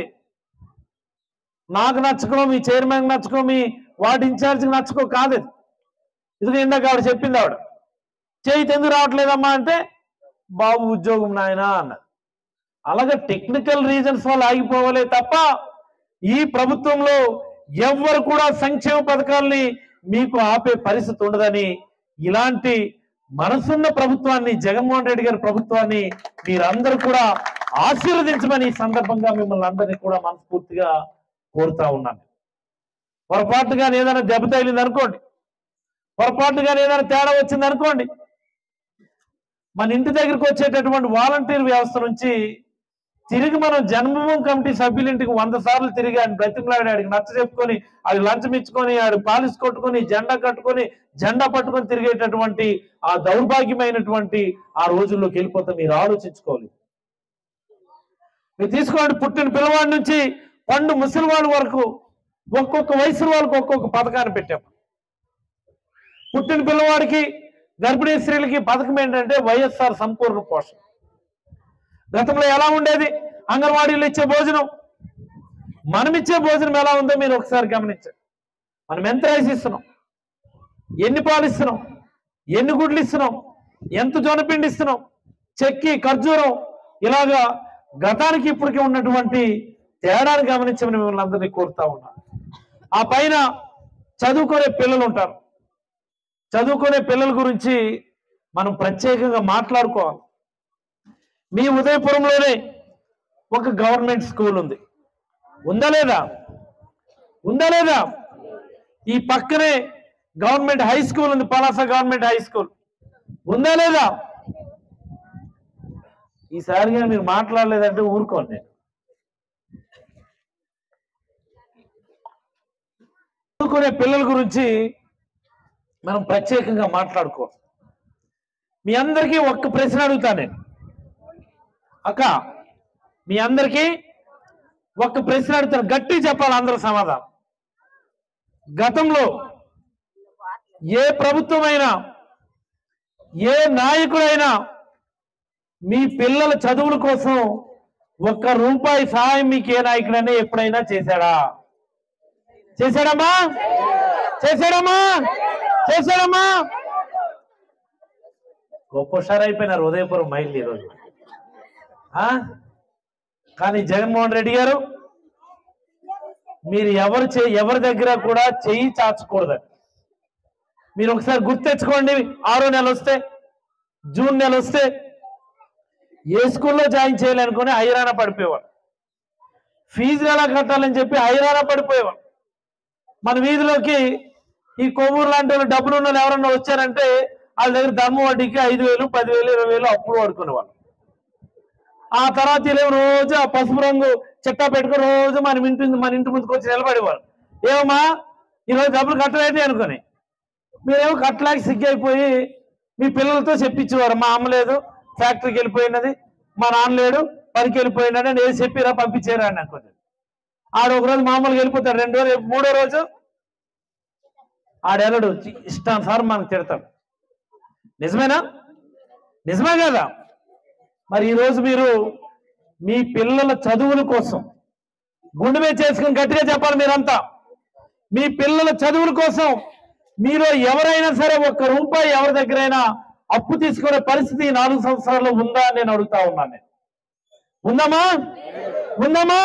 నాకు నచ్చకో మీ చైర్మన్ నచ్చకో మీ వార్డు ఇన్ఛార్జ్కి నచ్చకో కాదు ఇది. ఇదిగో ఇందాక ఆవిడ చెప్పింది ఆవిడ చేయి ఎందుకు రావట్లేదమ్మా అంటే బాబు ఉద్యోగం నాయనా అన్నది అలాగే టెక్నికల్ రీజన్స్ వల్ల ఆగిపోవాలే తప్ప ఈ ప్రభుత్వంలో ఎవ్వరు కూడా సంక్షేమ పథకాల్ని మీకు ఆపే పరిస్థితి ఉండదని ఇలాంటి మనసున్న ప్రభుత్వాన్ని జగన్మోహన్ రెడ్డి గారి ప్రభుత్వాన్ని మీరందరూ కూడా ఆశీర్వదించమని ఈ సందర్భంగా మిమ్మల్ని అందరినీ కూడా మనస్ఫూర్తిగా కోరుతా ఉన్నాను పొరపాటుగా ఏదైనా దెబ్బ తగిలింది అనుకోండి పొరపాటుగా ఏదైనా తేడా వచ్చింది అనుకోండి మన ఇంటి దగ్గరికి వచ్చేటటువంటి వాలంటీర్ వ్యవస్థ నుంచి తిరిగి మనం జన్మభూమి కమిటీ సభ్యుల ఇంటికి వంద సార్లు తిరిగి ఆయన బ్రతిమలాడి ఆడికి నచ్చ చెప్పుకొని ఆడి లంచం ఇచ్చుకొని ఆడి పాలిస్ కొట్టుకొని జెండా కట్టుకొని జెండా పట్టుకొని తిరిగేటటువంటి ఆ దౌర్భాగ్యమైనటువంటి ఆ రోజుల్లోకి వెళ్ళిపోతే మీరు ఆలోచించుకోవాలి మీరు తీసుకోండి పుట్టిన పిల్లవాడి నుంచి పండు ముసలి వాళ్ళ వరకు ఒక్కొక్క వయసు వాళ్ళకి ఒక్కొక్క పథకాన్ని పెట్టాం పుట్టిన పిల్లవాడికి గర్భిణీ స్త్రీలకి పథకం ఏంటంటే వైఎస్ఆర్ సంపూర్ణ పోషణ గతంలో ఎలా ఉండేది అంగన్వాడీలు ఇచ్చే భోజనం మనం ఇచ్చే భోజనం ఎలా ఉందో మీరు ఒకసారి గమనించండి మనం ఎంత రైస్ ఇస్తున్నాం ఎన్ని పాలు ఇస్తున్నాం ఎన్ని గుడ్లు ఇస్తున్నాం ఎంత జొన్నపిండి ఇస్తున్నాం చెక్కి ఖర్జూరం ఇలాగా గతానికి ఇప్పటికి ఉన్నటువంటి తేడాను గమనించమని మిమ్మల్ని అందరినీ కోరుతా ఉన్నా ఆ పైన చదువుకునే పిల్లలు ఉంటారు చదువుకునే పిల్లల గురించి మనం ప్రత్యేకంగా మాట్లాడుకోవాలి మీ ఉదయపురంలోనే ఒక గవర్నమెంట్ స్కూల్ ఉంది ఉందా లేదా ఉందా లేదా ఈ పక్కనే గవర్నమెంట్ హై స్కూల్ ఉంది పలాస గవర్నమెంట్ హై స్కూల్ ఉందా లేదా ఈసారిగా మీరు మాట్లాడలేదంటే ఊరుకోండి నేను చదువుకునే పిల్లల గురించి మనం ప్రత్యేకంగా మాట్లాడుకో మీ అందరికీ ఒక్క ప్రశ్న అడుగుతా నేను అక్క మీ అందరికీ ఒక్క ప్రశ్న అడుగుతాను గట్టి చెప్పాలి అందరూ సమాధానం గతంలో ఏ ప్రభుత్వమైనా ఏ నాయకుడైనా మీ పిల్లల చదువుల కోసం ఒక్క రూపాయి సహాయం మీకు ఏ నాయకుడైనా ఎప్పుడైనా చేశాడా చేశాడమ్మా చేశాడమ్మా చేశాడమ్మా గొప్ప హుషారు అయిపోయినారు ఉదయపురం మైళ్ళు ఈరోజు ఆ? కానీ జగన్మోహన్ రెడ్డి గారు మీరు ఎవరు చే ఎవరి దగ్గర కూడా చెయ్యి చాచకూడదు మీరు ఒకసారి గుర్తెచ్చుకోండి ఆరో నెల వస్తే జూన్ నెల వస్తే ఏ స్కూల్లో జాయిన్ చేయాలనుకుని హైరాణ పడిపోయేవాడు ఫీజులు ఎలా కట్టాలని చెప్పి హైరాణ పడిపోయేవాడు మన వీధిలోకి ఈ కొవ్వూరు లాంటి వాళ్ళు డబ్బులు ఉన్న వాళ్ళు ఎవరన్నా వచ్చారంటే వాళ్ళ దగ్గర ధర్మ వడ్డీకి ఐదు వేలు పదివేలు ఇరవై వేలు అప్పులు పడుకునేవాళ్ళు ఆ తర్వాత వీళ్ళేమో రోజు ఆ పసుపు రంగు చెట్టా పెట్టుకుని రోజు మన ఇంటి మన ఇంటి ముందుకు వచ్చి నిలబడేవారు ఏమమ్మా ఈరోజు డబ్బులు కట్టలేదే అనుకుని మీరేమో కట్టలేక సిగ్గైపోయి మీ పిల్లలతో చెప్పించేవారు మా అమ్మ లేదు ఫ్యాక్టరీకి వెళ్ళిపోయినది మా నాన్న లేడు పనికి వెళ్ళిపోయినాడు అని ఏది చెప్పిరా పంపించారా అని అనుకుంది ఆడు ఒక రోజు మామూలుగా వెళ్ళిపోతాడు రెండు రోజులు మూడో రోజు ఆడెళ్ళడు ఇష్టానుసారం మనకు తిడతాడు నిజమేనా నిజమే కదా మరి ఈరోజు మీరు మీ పిల్లల చదువుల కోసం గుండె మీద చేసుకుని గట్టిగా చెప్పాలి మీరంతా మీ పిల్లల చదువుల కోసం మీరు ఎవరైనా సరే ఒక్క రూపాయి ఎవరి దగ్గరైనా అప్పు తీసుకునే పరిస్థితి ఈ నాలుగు సంవత్సరాల్లో ఉందా అని నేను అడుగుతా ఉన్నాను నేను ఉందమ్మా ఉందమ్మా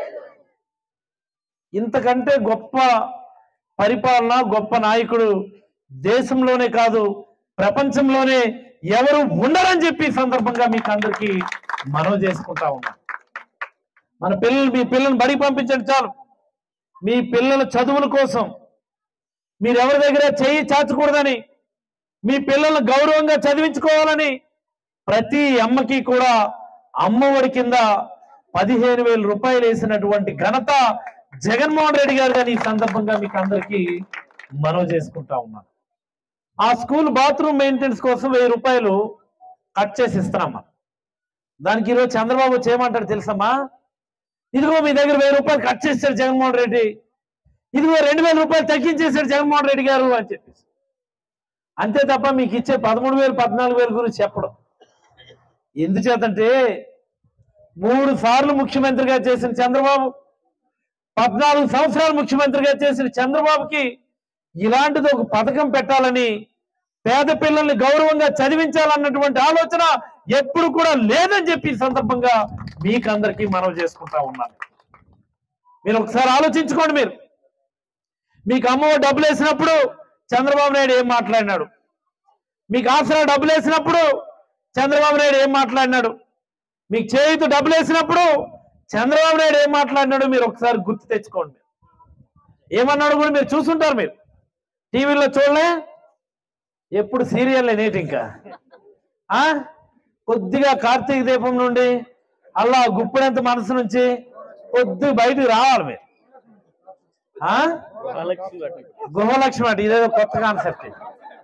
ఇంతకంటే గొప్ప పరిపాలన గొప్ప నాయకుడు దేశంలోనే కాదు ప్రపంచంలోనే ఎవరు ఉండరని చెప్పి ఈ సందర్భంగా మీకు అందరికీ మనవి చేసుకుంటా ఉన్నాం మన పిల్లలు మీ పిల్లల్ని బడికి పంపించండి చాలు మీ పిల్లల చదువుల కోసం మీరు ఎవరి దగ్గర చెయ్యి చాచకూడదని మీ పిల్లల్ని గౌరవంగా చదివించుకోవాలని ప్రతి అమ్మకి కూడా అమ్మఒడి కింద పదిహేను వేల రూపాయలు వేసినటువంటి ఘనత జగన్మోహన్ రెడ్డి గారు కానీ ఈ సందర్భంగా మీకు అందరికీ మనవి చేసుకుంటా ఉన్నాను ఆ స్కూల్ బాత్రూమ్ మెయింటెనెన్స్ కోసం వెయ్యి రూపాయలు కట్ చేసి ఇస్తున్నామా దానికి ఈరోజు చంద్రబాబు చేయమంటాడు తెలుసమ్మా ఇదిగో మీ దగ్గర వెయ్యి రూపాయలు కట్ చేశాడు జగన్మోహన్ రెడ్డి ఇదిగో రెండు వేల రూపాయలు తగ్గించేశాడు జగన్మోహన్ రెడ్డి గారు అని చెప్పేసి అంతే తప్ప మీకు ఇచ్చే పదమూడు వేలు పద్నాలుగు వేలు గురించి చెప్పడం ఎందుచేతంటే మూడు సార్లు ముఖ్యమంత్రిగా చేసిన చంద్రబాబు పద్నాలుగు సంవత్సరాలు ముఖ్యమంత్రిగా చేసిన చంద్రబాబుకి ఇలాంటిది ఒక పథకం పెట్టాలని పేద పిల్లల్ని గౌరవంగా చదివించాలన్నటువంటి ఆలోచన ఎప్పుడు కూడా లేదని చెప్పి ఈ సందర్భంగా మీకు అందరికీ మనవి చేసుకుంటా ఉన్నాను మీరు ఒకసారి ఆలోచించుకోండి మీరు మీకు అమ్మ డబ్బులు వేసినప్పుడు చంద్రబాబు నాయుడు ఏం మాట్లాడినాడు మీకు ఆసరా డబ్బులు వేసినప్పుడు చంద్రబాబు నాయుడు ఏం మాట్లాడినాడు మీకు చేయుతూ డబ్బులు వేసినప్పుడు చంద్రబాబు నాయుడు ఏం మాట్లాడినాడు మీరు ఒకసారి గుర్తు తెచ్చుకోండి ఏమన్నాడు కూడా మీరు చూసుంటారు మీరు టీవీలో చూడలే ఎప్పుడు సీరియల్ నేటి ఇంకా ఆ కొద్దిగా కార్తీక దీపం నుండి అలా గుప్పిడంత మనసు నుంచి కొద్దిగా బయటికి రావాలి మీరు ఆ గృహలక్ష్మి అంటే ఇదేదో కొత్త కాన్సెప్ట్ ఇది.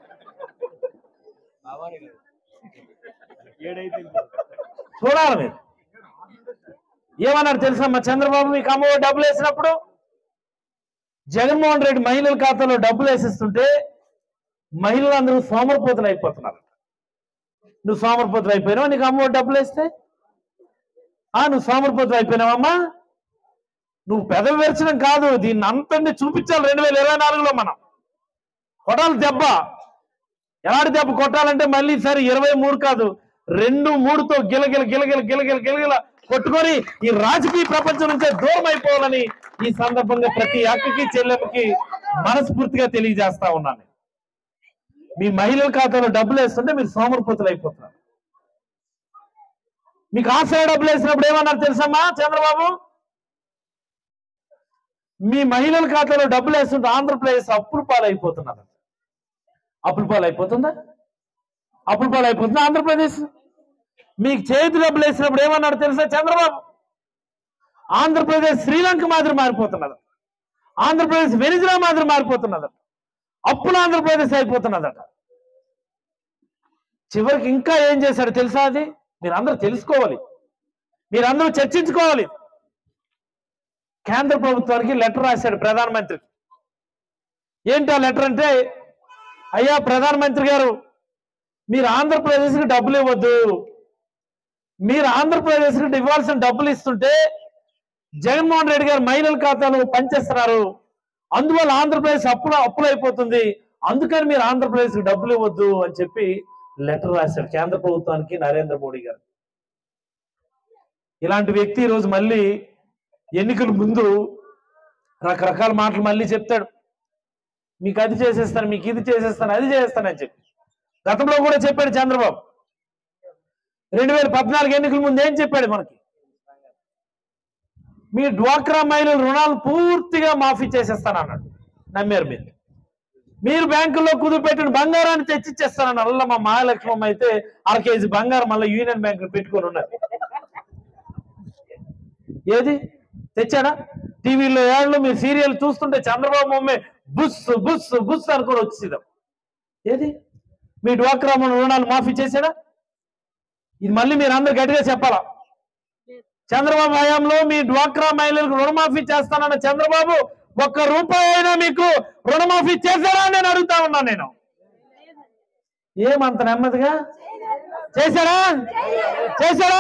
చూడాలి మీరు ఏమన్నాడు తెలుసమ్మా చంద్రబాబు మీకు అమ్మ డబ్బులు వేసినప్పుడు జగన్మోహన్ రెడ్డి మహిళల ఖాతాలో డబ్బులు వేసిస్తుంటే మహిళలందరూ సోమరపోతులు అయిపోతున్నారు నువ్వు సోమరపోతులు అయిపోయినావు నీకు అమ్మ డబ్బులు వేస్తే ఆ నువ్వు సోమరపోతులు అయిపోయినావమ్మా నువ్వు పెదవి వెరచడం కాదు దీన్ని అంతని చూపించాలి రెండు వేల ఇరవై నాలుగులో మనం కొట్టాలి దెబ్బ ఎలాంటి దెబ్బ కొట్టాలంటే మళ్ళీ సరే ఇరవై మూడు కాదు రెండు మూడుతో గిలగిల గిలగిల గిలగిల గిలగిల కొట్టుకొని ఈ రాజకీయ ప్రపంచం నుంచే దూరం అయిపోవాలని ఈ సందర్భంగా ప్రతి అక్కకి చెల్లెమ్మకి మనస్ఫూర్తిగా తెలియజేస్తా ఉన్నాను మీ మహిళల ఖాతాలో డబ్బులు వేస్తుంటే మీరు సోమరిపోతులు అయిపోతున్నారు మీకు ఆశయ డబ్బులు వేసినప్పుడు ఏమన్నారు తెలుసమ్మా చంద్రబాబు మీ మహిళల ఖాతాలో డబ్బులు వేస్తుంటే ఆంధ్రప్రదేశ్ అప్పుల పాలైపోతున్నారు అప్పుల పాలు అయిపోతుందా అప్పుల పాలు అయిపోతుందా ఆంధ్రప్రదేశ్ మీకు చేతి డబ్బులు వేసినప్పుడు ఏమన్నాడు తెలుసా చంద్రబాబు ఆంధ్రప్రదేశ్ శ్రీలంక మాదిరి మారిపోతున్నది ఆంధ్రప్రదేశ్ వెనిజులా మాదిరి మారిపోతున్నదట అప్పులు ఆంధ్రప్రదేశ్ అయిపోతున్నదట చివరికి ఇంకా ఏం చేశాడు తెలుసా అది మీరందరూ తెలుసుకోవాలి మీరందరూ చర్చించుకోవాలి కేంద్ర ప్రభుత్వానికి లెటర్ రాశాడు ప్రధానమంత్రి ఏంటి ఆ లెటర్ అంటే అయ్యా ప్రధానమంత్రి గారు మీరు ఆంధ్రప్రదేశ్కి డబ్బులు ఇవ్వద్దు మీరు ఆంధ్రప్రదేశ్కి ఇవ్వాల్సిన డబ్బులు ఇస్తుంటే జగన్మోహన్ రెడ్డి గారు మహిళల ఖాతాలు పనిచేస్తున్నారు అందువల్ల ఆంధ్రప్రదేశ్ అప్పులు అప్పులు అయిపోతుంది అందుకని మీరు ఆంధ్రప్రదేశ్కి డబ్బులు ఇవ్వద్దు అని చెప్పి లెటర్ రాశారు కేంద్ర ప్రభుత్వానికి నరేంద్ర మోడీ గారు ఇలాంటి వ్యక్తి ఈరోజు మళ్ళీ ఎన్నికల ముందు రకరకాల మాటలు మళ్ళీ చెప్తాడు మీకు అది చేసేస్తాను మీకు ఇది చేసేస్తాను అది చేసేస్తానని చెప్పి గతంలో కూడా చెప్పాడు చంద్రబాబు రెండు వేల పద్నాలుగు ఎన్నికల ముందు ఏం చెప్పాడు మనకి మీ డ్వాక్రా మహిళల రుణాలు పూర్తిగా మాఫీ చేసేస్తాను అన్నాడు నమ్మారు మీరు మీరు బ్యాంకుల్లో కుదుపెట్టిన బంగారాన్ని తెచ్చిచ్చేస్తానన్నారు అల్ల మా మహాలక్ష్మమ్మ అయితే అర కేజీ బంగారం మళ్ళీ యూనియన్ బ్యాంక్ పెట్టుకొని ఉన్నారు ఏది తెచ్చాడా టీవీలో ఏళ్ళు మీరు సీరియల్ చూస్తుంటే చంద్రబాబు మమ్మే బుస్ బుస్ బుస్ అనుకొని వచ్చేదాం ఏది మీ డ్వాక్రా రుణాలు మాఫీ చేశాడా ఇది మళ్ళీ మీరు అందరు గట్టిగా చెప్పాలా చంద్రబాబు హయాంలో మీ డ్వాక్రా మహిళలకు రుణమాఫీ చేస్తానన్న చంద్రబాబు ఒక్క రూపాయి అయినా మీకు రుణమాఫీ చేశారా అని నేను అడుగుతా ఉన్నాను నేను ఏమంత నెమ్మదిగా చేశారా చేశారా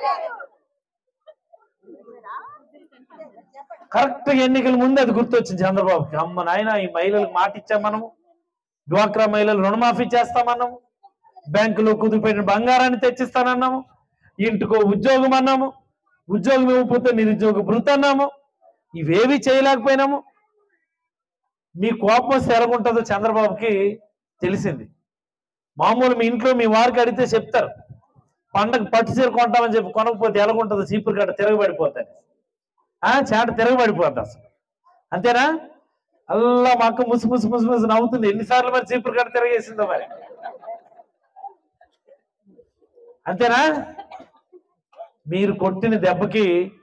కరెక్ట్ ఎన్నికల ముందు అది గుర్తొచ్చింది చంద్రబాబుకి అమ్మ నాయన ఈ మహిళలకు మాట ఇచ్చాం మనము డ్వాక్రా మహిళలు రుణమాఫీ చేస్తామన్నాము బ్యాంకులో కుదిరిపోయిన బంగారాన్ని తెచ్చిస్తానన్నాము ఇంటికో ఉద్యోగం అన్నాము ఉద్యోగం ఇవ్వకపోతే నిరుద్యోగ భృతి అన్నాము ఇవేవి చేయలేకపోయినాము మీ కోపం వస్తే ఎలాగుంటుందో చంద్రబాబుకి తెలిసింది మామూలు మీ ఇంట్లో మీ వారికి అడిగితే చెప్తారు పండగ పట్టు చీర కొంటామని చెప్పి కొనకపోతే ఎలాగుంటుందో చీపురు గడ్డ తిరగబడిపోతాయి ఆ చాట తిరగబడిపోద్ది అసలు అంతేనా అల్లా మా అక్క ముసు ముసు ముసు ముసు నవ్వుతుంది ఎన్నిసార్లు మరి చీపురు గడ్డ తిరగేసిందో మరి అంతేనా మీరు కొట్టిన దెబ్బకి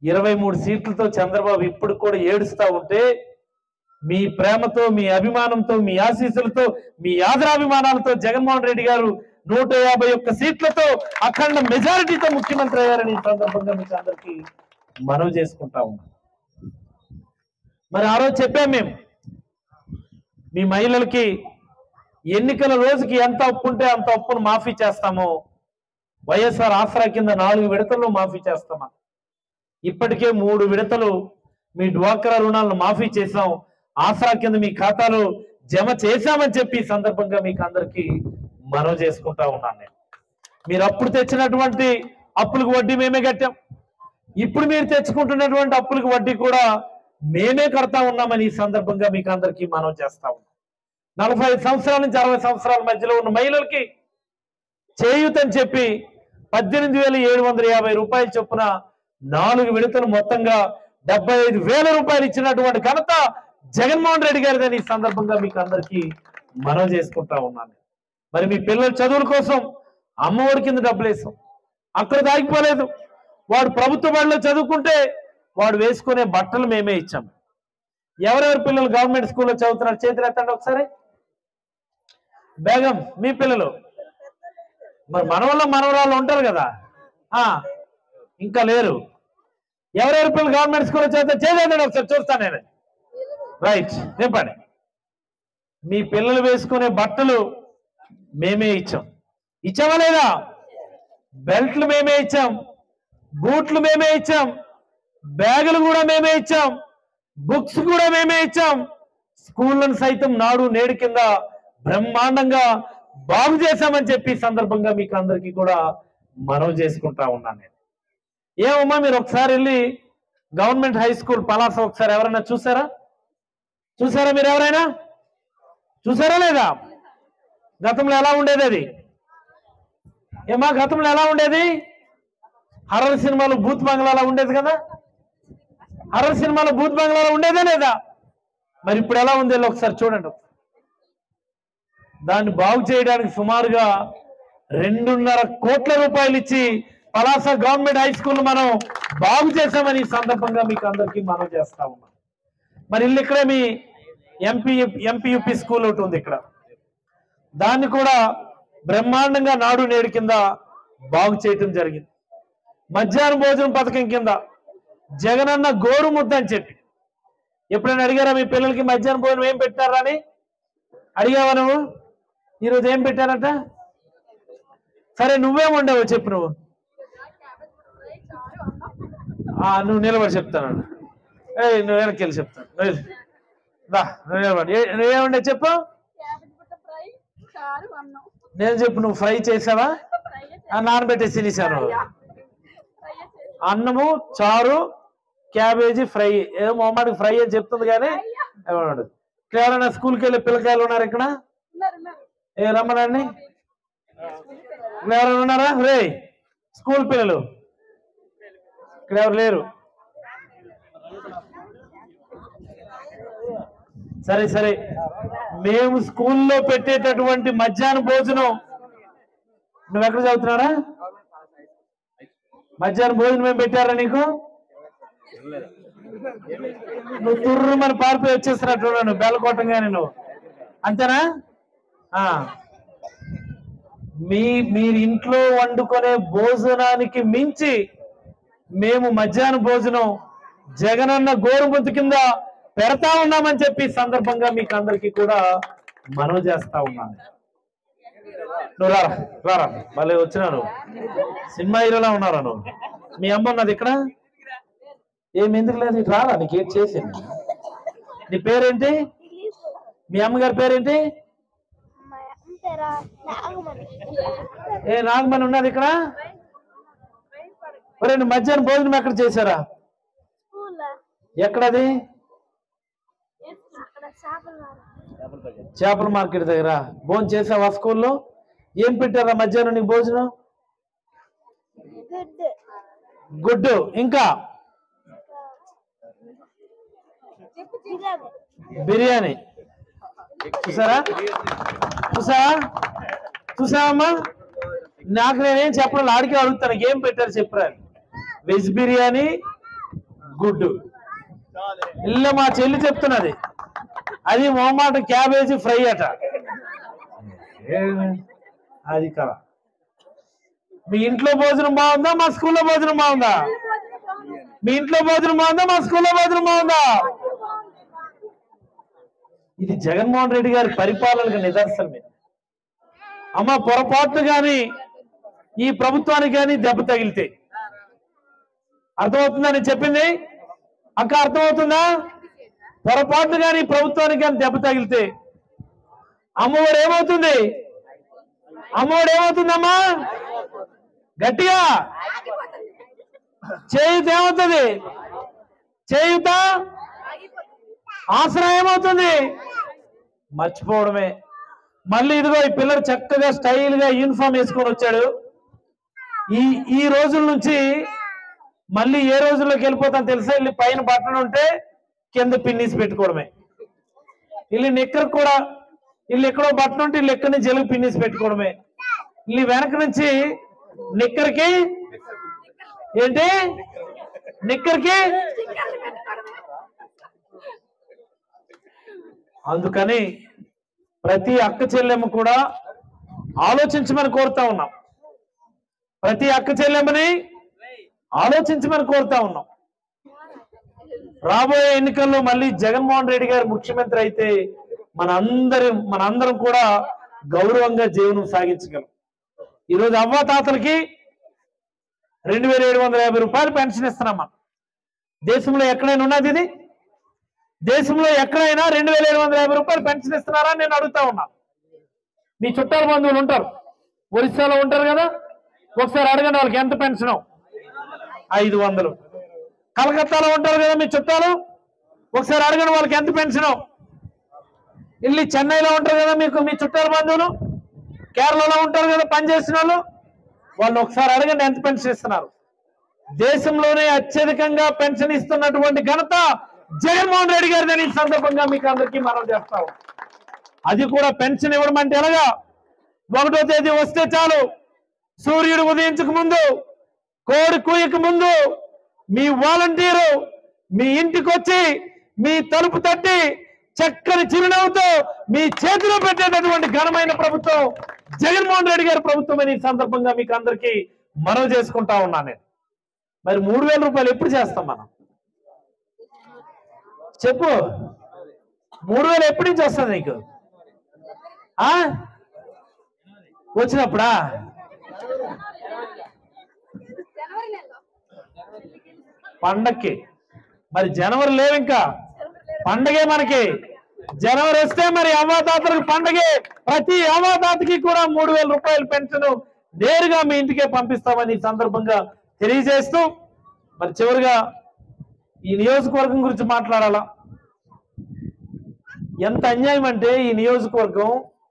ఇరవై మూడు సీట్లతో చంద్రబాబు ఇప్పుడు కూడా ఏడుస్తా ఉంటే మీ ప్రేమతో మీ అభిమానంతో మీ ఆశీస్సులతో మీ ఆదరాభిమానాలతో జగన్మోహన్ రెడ్డి గారు నూట యాభై ఒక్క సీట్లతో అఖండ మెజారిటీతో ముఖ్యమంత్రి అయ్యారని ఈ సందర్భంగా మీకు అందరికీ మనవి చేసుకుంటా ఉన్నాం మరి ఆ రోజు చెప్పాం మేము మీ మహిళలకి ఎన్నికల రోజుకి ఎంత అప్పు ఉంటే అంత అప్పును మాఫీ చేస్తాము వైఎస్ఆర్ ఆసరా కింద నాలుగు విడతల్లో మాఫీ చేస్తామా ఇప్పటికే మూడు విడతలు మీ డ్వాక్రా రుణాలను మాఫీ చేశాం ఆసరా కింద మీ ఖాతాలో జమ చేశామని చెప్పి ఈ సందర్భంగా మీకు అందరికీ మనవి చేసుకుంటా ఉన్నాను నేను మీరు అప్పుడు తెచ్చినటువంటి అప్పులకు వడ్డీ మేమే కట్టాం ఇప్పుడు మీరు తెచ్చుకుంటున్నటువంటి అప్పులకు వడ్డీ కూడా మేమే కడతా ఉన్నామని ఈ సందర్భంగా మీకు అందరికీ మనవి చేస్తా ఉన్నాం నలభై ఐదు సంవత్సరాల నుంచి అరవై సంవత్సరాల మధ్యలో ఉన్న మహిళలకి చేయూతని చెప్పి పద్దెనిమిది వేల ఏడు వందల యాభై రూపాయల చొప్పున నాలుగు విడతలు మొత్తంగా డెబ్బై ఐదు వేల రూపాయలు ఇచ్చినటువంటి ఘనత జగన్మోహన్ రెడ్డి గారిదని ఈ సందర్భంగా మీకు అందరికీ మనవి చేసుకుంటా ఉన్నాను మరి మీ పిల్లల చదువుల కోసం అమ్మఒడి కింద డబ్బులు వేసాం అక్కడ దాగిపోలేదు వాడు ప్రభుత్వ బడిలో చదువుకుంటే వాడు వేసుకునే బట్టలు మేమే ఇచ్చాం ఎవరెవరి పిల్లలు గవర్నమెంట్ స్కూల్లో చదువుతున్నారు చేతులు ఎత్తండి ఒకసారి బేగం మీ పిల్లలు మరి మనవల్ల మనవరాళ్ళు ఉంటారు కదా ఆ ఇంకా లేరు ఎవరెవరి పిల్లలు గవర్నమెంట్ స్కూల్లో చదివితే చేసేదండి ఒకసారి చూస్తాను నేను రైట్ చెప్పండి మీ పిల్లలు వేసుకునే బట్టలు మేమే ఇచ్చాం ఇచ్చామా లేదా బెల్ట్లు మేమే ఇచ్చాం బూట్లు మేమే ఇచ్చాం బ్యాగులు కూడా మేమే ఇచ్చాం బుక్స్ కూడా మేమే ఇచ్చాం స్కూళ్ళను సైతం నాడు నేడు కింద బ్రహ్మాండంగా బాగు చేశామని చెప్పి ఈ సందర్భంగా మీకు అందరికీ కూడా మనవి చేసుకుంటా ఉన్నాను నేను ఏమమ్మా మీరు ఒకసారి వెళ్ళి గవర్నమెంట్ హై స్కూల్ పలాస ఒకసారి ఎవరైనా చూసారా చూసారా మీరు ఎవరైనా చూసారా లేదా గతంలో ఎలా ఉండేది అది ఏమా గతంలో ఎలా ఉండేది హర్రర్ సినిమాలో భూత్ బంగ్లాలో ఉండేది కదా హర్రర్ సినిమాలో భూత్ బంగ్లాలో ఉండేదా లేదా మరి ఇప్పుడు ఎలా ఉంది వెళ్ళి ఒకసారి చూడండి దాన్ని బాగు చేయడానికి సుమారుగా రెండున్నర కోట్ల రూపాయలు ఇచ్చి పలాస గవర్నమెంట్ హై స్కూల్ మనం బాగు చేశామని ఈ సందర్భంగా మీకు అందరికీ మనం చేస్తా ఉన్నాం మరి ఇల్లు ఇక్కడే మీ ఎంపీ ఎంపీయూపీ స్కూల్ ఒకటి ఉంది ఇక్కడ దాన్ని కూడా బ్రహ్మాండంగా నాడు నేడు కింద బాగు చేయటం జరిగింది మధ్యాహ్న భోజనం పథకం కింద జగనన్న గోరు ముద్ద అని చెప్పి ఎప్పుడైనా అడిగారా మీ పిల్లలకి మధ్యాహ్న భోజనం ఏం పెట్టారా అని అడిగావా నువ్వు ఈరోజు ఏం పెట్టారట సరే నువ్వేం ఉండవు చెప్పు నువ్వు ఆ, నువ్వు నిలబడి చెప్తాను ఏ నువ్వు వెనక్కి వెళ్ళి చెప్తాను నువ్వు వెళ్ళు. దా నువ్వు నిలబడి ఏ- నువ్వేముండే చెప్పు నేను చెప్పు నువ్వు ఫ్రై చేసావా ఆ, నానబెట్టేసి తినేసాను అన్నము చారు క్యాబేజీ ఫ్రై ఏదో మొహమాడికి ఫ్రై అని చెప్తుంది కానీ ఏమన్నాడు ఇక్కడ ఎవరైనా స్కూల్కి వెళ్ళే పిల్లకాయలు ఉన్నారు ఇక్కడ ఏ రమ్మనండి ఇక్కడ ఎవరైనా ఉన్నారా రే స్కూల్ పిల్లలు ఇక్కడ ఎవరు లేరు సరే సరే మేము స్కూల్లో పెట్టేటటువంటి మధ్యాహ్న భోజనం నువ్వు ఎక్కడ చదువుతున్నారా మధ్యాహ్నం భోజనం ఏం పెట్టారా నీకు నువ్వు తుర్రు మన పారిపోయి వచ్చేస్తున్నట్టున్నాను బెల్లకొట్టంగానే నువ్వు అంతేనా ఆ. మీ మీరు ఇంట్లో వండుకునే భోజనానికి మించి మేము మధ్యాహ్న భోజనం జగనన్న గోరుముద్దు కింద పెడతా ఉన్నామని చెప్పి ఈ సందర్భంగా మీకు అందరికీ కూడా మనవి చేస్తా ఉన్నాను నువ్వు రారా రారా మళ్ళీ వచ్చినా నువ్వు సినిమా హీరోలా ఉన్నారా నువ్వు మీ అమ్మ ఉన్నది ఇక్కడ ఏమి ఎందుకు లేదు ఇటు రారా నీకు ఏం చేసింది నీ పేరేంటి మీ అమ్మగారి పేరేంటి ఏ నాగమణి ఉన్నది ఇక్కడ ఒరే నువ్వు మధ్యాహ్నం భోజనం ఎక్కడ చేశారా ఎక్కడది చేపల మార్కెట్ దగ్గర భోజనం చేసావా స్కూల్లో ఏం పెట్టారా మధ్యాహ్నం నీకు భోజనం గుడ్డు ఇంకా బిర్యానీ చూసారా చూసావా చూసావమ్మా నాకు నేనేం చెప్పడం ఆడికి అడుగుతాను ఏం పెట్టారు చెప్పరా వెజ్ బిర్యానీ గుడ్డు ఇల్ల మా చెల్లి చెప్తున్నది అది మొహమాట క్యాబేజీ ఫ్రై అట ఏ- అది కదా మీ ఇంట్లో భోజనం బాగుందా మా స్కూల్లో భోజనం బాగుందా మీ ఇంట్లో భోజనం బాగుందా మా స్కూల్లో భోజనం బాగుందా ఇది జగన్మోహన్ రెడ్డి గారి పరిపాలనకు నిదర్శనం ఇది అమ్మ పొరపాట్లు గాని ఈ ప్రభుత్వానికి కానీ దెబ్బ తగిలితే అర్థమవుతుందా నేను చెప్పింది అక్క అర్థమవుతుందా పొరపాట్లు కానీ ఈ ప్రభుత్వానికి కానీ దెబ్బ తగిలితే అమ్మఒడు ఏమవుతుంది అమ్మఒడు ఏమవుతుందమ్మా గట్టిగా చేయుత ఏమవుతుంది చేయుత ఆసరా ఏమవుతుంది మర్చిపోవడమే మళ్ళీ ఇదిగో ఈ పిల్లడు చక్కగా స్టైల్ గా యూనిఫామ్ వేసుకొని వచ్చాడు ఈ ఈ రోజుల నుంచి మళ్ళీ ఏ రోజుల్లోకి వెళ్ళిపోతాను తెలుసా వీళ్ళు పైన బట్టలు ఉంటే కింద పిన్నీసి పెట్టుకోవడమే వీళ్ళు నిక్కర్ కూడా వీళ్ళు ఎక్కడో బట్టలు ఉంటే వీళ్ళు ఎక్కడి నుంచి ఎలుగు పిన్నీసి పెట్టుకోవడమే వీళ్ళు వెనక నుంచి నిక్కర్కి ఏంటి నిక్కర్కి అందుకని ప్రతి అక్క చెల్లెమ్మ కూడా ఆలోచించమని కోరుతా ఉన్నాం ప్రతి అక్క చెల్లెమ్మని ఆలోచించమని కోరుతా ఉన్నాం రాబోయే ఎన్నికల్లో మళ్ళీ జగన్మోహన్ రెడ్డి గారు ముఖ్యమంత్రి అయితే మన అందరి మన అందరం కూడా గౌరవంగా జీవనం సాగించగలం ఈరోజు అవ్వ తాతలకి రెండు వేల ఏడు వందల యాభై రూపాయలు పెన్షన్ ఇస్తున్నాం మనం దేశంలో ఎక్కడైనా ఉన్నది ఇది దేశంలో ఎక్కడైనా రెండు వేల ఏడు వందల యాభై రూపాయలు పెన్షన్ ఇస్తున్నారా అని నేను అడుగుతా ఉన్నా మీ చుట్టాల బంధువులు ఉంటారు ఒరిస్సాలో ఉంటారు కదా ఒకసారి అడగండి వాళ్ళకి ఎంత పెన్షన్ ఐదు వందలు కలకత్తాలో ఉంటారు కదా మీ చుట్టాలు ఒకసారి అడగండి వాళ్ళకి ఎంత పెన్షన్ ఇల్లు చెన్నైలో ఉంటారు కదా మీకు మీ చుట్టాల బంధువులు కేరళలో ఉంటారు కదా పనిచేసిన వాళ్ళు వాళ్ళు ఒకసారి అడగండి ఎంత పెన్షన్ ఇస్తున్నారు దేశంలోనే అత్యధికంగా పెన్షన్ ఇస్తున్నటువంటి ఘనత జగన్మోహన్ రెడ్డి గారిదని ఈ సందర్భంగా మీకు అందరికీ మనం చేస్తాం అది కూడా పెన్షన్ ఇవ్వడం అంటే ఎలాగా ఒకటో తేదీ వస్తే చాలు సూర్యుడు ఉదయించక ముందు కోడి కూయక ముందు మీ వాలంటీరు మీ ఇంటికి వచ్చి మీ తలుపు తట్టి చక్కని చిరునవ్వుతో మీ చేతిలో పెట్టేటటువంటి ఘనమైన ప్రభుత్వం జగన్మోహన్ రెడ్డి గారి ప్రభుత్వం అని ఈ సందర్భంగా మీకు అందరికీ మనవి చేసుకుంటా ఉన్నాను నేను మరి మూడు వేల రూపాయలు ఎప్పుడు చేస్తాం మనం చెప్పు మూడు వేలు ఎప్పటి నుంచి వస్తుంది నీకు ఆ వచ్చినప్పుడా పండక్కి మరి జనవరి లేవు ఇంకా పండగే మనకి జనవరి వస్తే మరి అవ్వాతాతలకు పండగే ప్రతి అవ్వాతాతకి కూడా మూడు వేల రూపాయల పెన్షన్ నేరుగా మీ ఇంటికే పంపిస్తామని ఈ సందర్భంగా తెలియజేస్తూ మరి చివరిగా ఈ నియోజకవర్గం గురించి మాట్లాడాలా ఎంత అన్యాయం అంటే ఈ నియోజకవర్గం